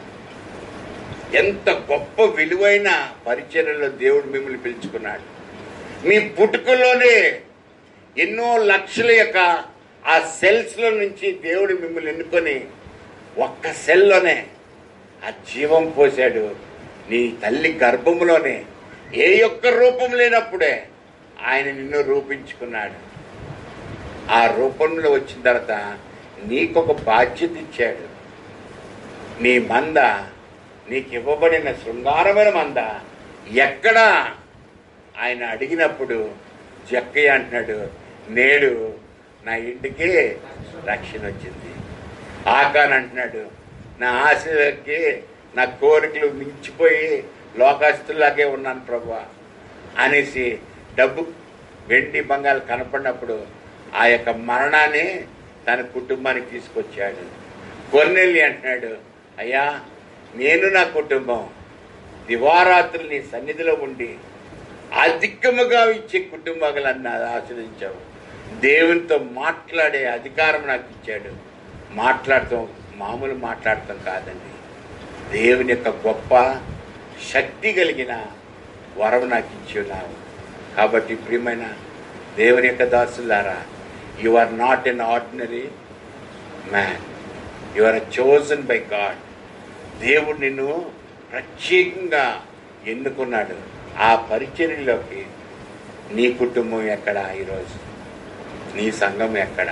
ఎంత గొప్ప విలువైన పరిచర్యలో దేవుడు మిమ్మల్ని పిలుచుకున్నాడు మీ పుట్టుకలోనే ఎన్నో లక్షల యొక్క ఆ సెల్స్లో నుంచి దేవుడు మిమ్మల్ని ఎన్నుకొని ఒక్క సెల్లోనే ఆ జీవం పోశాడు నీ తల్లి గర్భంలోనే ఏ యొక్క రూపం లేనప్పుడే ఆయన నిన్ను రూపించుకున్నాడు ఆ రూపంలో వచ్చిన తర్వాత నీకొక బాధ్యత ఇచ్చాడు నీ మంద నీకు ఇవ్వబడిన శృంగారమైన మంద ఎక్కడ ఆయన అడిగినప్పుడు జక్కయ్య అంటున్నాడు నేడు నా ఇంటికి రక్షణ వచ్చింది ఆకాన్ అంటున్నాడు నా ఆశలకి నా కోరికలు మించిపోయి లోకస్తులాగే ఉన్నాను ప్రభు అనేసి డబ్బు వెండి బంగాలు కనపడినప్పుడు ఆ యొక్క మరణాన్ని తన కుటుంబానికి తీసుకొచ్చాడు కొన్నెల్లి అంటున్నాడు అయ్యా నేను నా కుటుంబం దివారాత్రులు నీ సన్నిధిలో ఉండి అధికముగా ఇచ్చే కుటుంబాలను ఆశ్రయించావు దేవునితో మాట్లాడే అధికారం నాకు ఇచ్చాడు మాట్లాడటం మామూలు మాట్లాడటం కాదండి దేవుని యొక్క గొప్ప శక్తి కలిగిన వరం నాకు ఇచ్చి ఉన్నావు కాబట్టి ప్రియమైన దేవుని యొక్క దాసులారా you are not an ordinary man you are chosen by God దేవుడు నిన్ను ప్రత్యేకంగా ఎన్నుకున్నాడు ఆ పరిచర్యలోకి నీ కుటుంబం ఎక్కడ ఈరోజు నీ సంఘం ఎక్కడ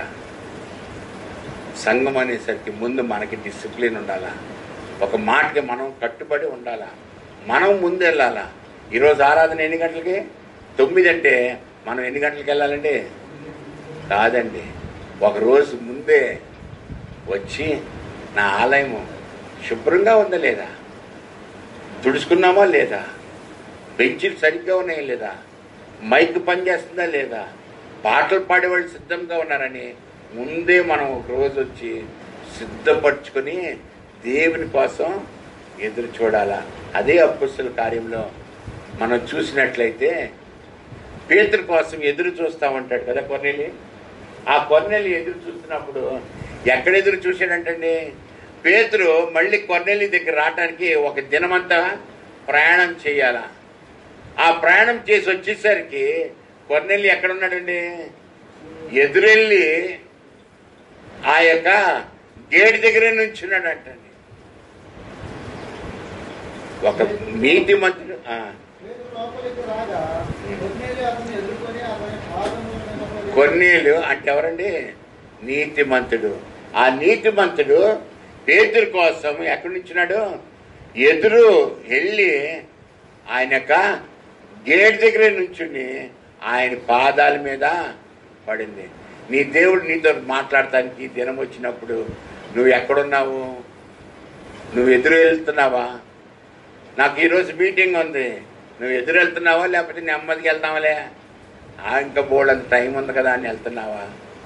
సంఘం అనేసరికి ముందు మనకి డిసిప్లిన్ ఉండాలా ఒక మాటకి మనం కట్టుబడి ఉండాలా మనం ముందు వెళ్ళాలా ఈరోజు ఆరాధన ఎన్ని గంటలకి తొమ్మిది అంటే మనం ఎన్ని గంటలకు వెళ్ళాలండి కాదండి ఒక రోజు ముందే వచ్చి నా ఆలయము శుభ్రంగా ఉందా లేదా తుడుచుకున్నామా లేదా బెంచీలు సరిగ్గా ఉన్నాయా లేదా మైక్ పనిచేస్తుందా లేదా పాటలు పాడేవాళ్ళు సిద్ధంగా ఉన్నారని ముందే మనం ఒక రోజు వచ్చి సిద్ధపరచుకొని దేవుని కోసం ఎదురు చూడాలా అదే అప్పుస్తుల కార్యంలో మనం చూసినట్లయితే పేతురు కోసం ఎదురు చూస్తా ఉంటాడు కదా కొన్నేలి ఆ కొన్నేలి ఎదురు చూస్తున్నప్పుడు ఎక్కడ ఎదురు చూశాడంటండి పేతురు మళ్ళీ కొన్నేలి దగ్గర రావడానికి ఒక దినమంతా ప్రయాణం చేయాల ఆ ప్రయాణం చేసి వచ్చేసరికి కొన్నేలి ఎక్కడ ఉన్నాడండి ఎదురెళ్ళి ఆ యొక్క గేట్ దగ్గరే నుంచున్నాడంటండి ఒక నీతి మంత్రుడు ఆ, పేతురు లోపలికి రాగా కొన్నేళ్ళు అతన్ని ఎదుర్కొని అతని పాదముల మీద పడి- కొన్నేళ్ళు అంటే ఎవరండి నీతిమంతుడు ఆ నీతిమంతుడు పేతురు కోసం ఎక్కడి నుంచున్నాడు ఎదురు వెళ్ళి ఆయన యొక్క గేట్ దగ్గరే నుంచుని ఆయన పాదాల మీద పడింది నీ దేవుడు నీతో మాట్లాడటానికి ఈ దినం వచ్చినప్పుడు నువ్వు ఎక్కడున్నావు నువ్వు ఎదురు వెళ్తున్నావా నాకు ఈరోజు మీటింగ్ ఉంది నువ్వు ఎదురు వెళ్తున్నావా లేకపోతే నెమ్మదికి వెళ్తావాలే ఆ, ఇంకా బోల్డ్ టైం ఉంది కదా అని వెళ్తున్నావా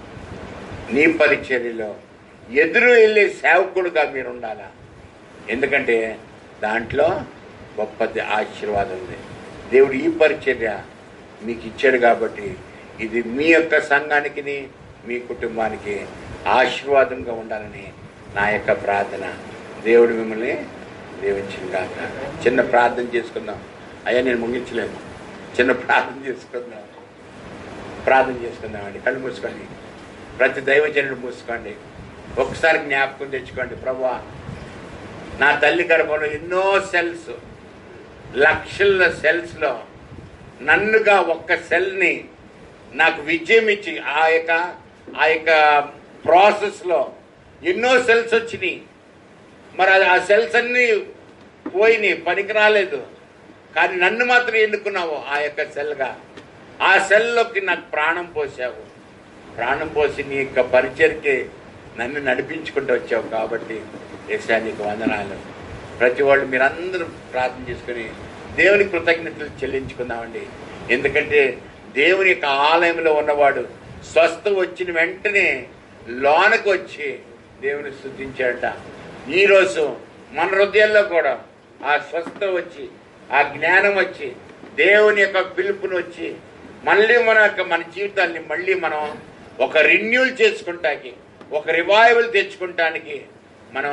నీ పరిచర్యలో ఎదురు వెళ్ళే సేవకుడుగా మీరు ఉండాలా ఎందుకంటే దాంట్లో గొప్ప ఆశీర్వాదం ఉంది దేవుడు ఈ పరిచర్య మీకు ఇచ్చాడు కాబట్టి ఇది మీ యొక్క సంఘానికి మీ కుటుంబానికి ఆశీర్వాదంగా ఉండాలని నా యొక్క ప్రార్థన దేవుడు మిమ్మల్ని దీవించిందాక చిన్న ప్రార్థన చేసుకుందాం అయ్యా నేను ముగించలేను చిన్న ప్రార్థన చేసుకుందాం ప్రార్థన చేసుకుందామండి కళ్ళు మూసుకోండి ప్రతి దైవజనుడు మూసుకోండి ఒకసారి జ్ఞాపకం తెచ్చుకోండి ప్రభా నా తల్లి గర్భంలో ఎన్నో సెల్స్ లక్షల సెల్స్లో నన్నుగా ఒక్క సెల్ని నాకు విజయం ఇచ్చి ఆ యొక్క ఆ యొక్క ప్రాసెస్లో ఎన్నో సెల్స్ వచ్చినాయి మరి అది- ఆ సెల్స్ అన్నీ పోయినాయి పనికి రాలేదు కానీ నన్ను మాత్రం ఎన్నుకున్నావు ఆ యొక్క సెల్గా ఆ సెల్లోకి నాకు ప్రాణం పోసావు ప్రాణం పోసి నీ యొక్క పరిచయకి నన్ను నడిపించుకుంటూ వచ్చావు కాబట్టి ఏసా నీకు వందనాలు ప్రతి వాళ్ళు మీరందరూ ప్రార్థన చేసుకుని దేవుని కృతజ్ఞతలు చెల్లించుకుందామండి ఎందుకంటే దేవుని యొక్క ఆలయంలో ఉన్నవాడు స్వస్థ వచ్చిన వెంటనే లోనకు వచ్చి దేవుని స్థుతించాడట ఈరోజు మన హృదయాల్లో కూడా ఆ స్వస్థ వచ్చి ఆ జ్ఞానం వచ్చి దేవుని యొక్క పిలుపుని వచ్చి మళ్ళీ మన యొక్క మన జీవితాన్ని మళ్ళీ మనం ఒక రిన్యూల్ చేసుకుంటానికి ఒక రివైవల్ తెచ్చుకుంటానికి మనం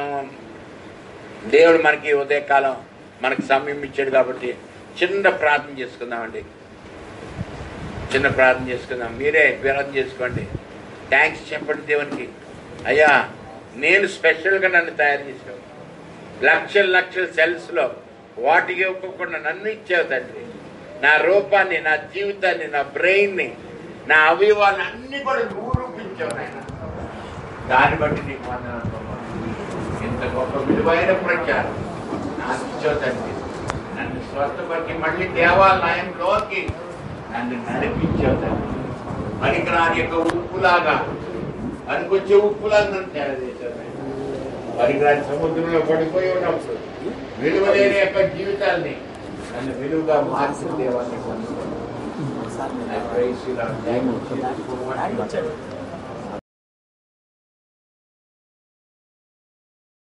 దేవుడు మనకి ఉదయకాలం మనకి సమయం ఇచ్చాడు కాబట్టి చిన్న ప్రార్థన చేసుకుందామండి చిన్న ప్రార్థన చేసుకుందాం మీరే ప్రార్థన చేసుకోండి థ్యాంక్స్ చెప్పండి దేవునికి అయ్యా నేను స్పెషల్గా నన్ను తయారు చేసావు లక్షల లక్షల సెల్స్లో వాటికి ఇవ్వకుండా నన్ను ఇచ్చావు తండ్రి నా రూపాన్ని నా జీవితాన్ని నా బ్రెయిన్ని నా అవయవాన్ని అన్ని కూడా నువ్వు రూపించావు నాయన దాన్ని బట్టి నీకు వందనాలు ప్రభా. ఇంత గొప్ప విలువైన ప్రచారం నాకు ఇచ్చావు తండ్రి నన్ను స్వస్థపరిచి మళ్ళీ దేవాలయంలోకి నన్ను నడిపించావు తండ్రి పనికిరాని యొక్క ఉప్పులాగా పనికొచ్చే ఉప్పులాగా నన్ను తయారు చేశావు నాయన. పనికిరాని సముద్రంలో పడిపోయి ఉన్నప్పుడు విలువలేని యొక్క జీవితాన్ని నన్ను విలువగా మార్చిన దేవాన్ని I praise you, Lord. Thank you, Jesus, for what you have done.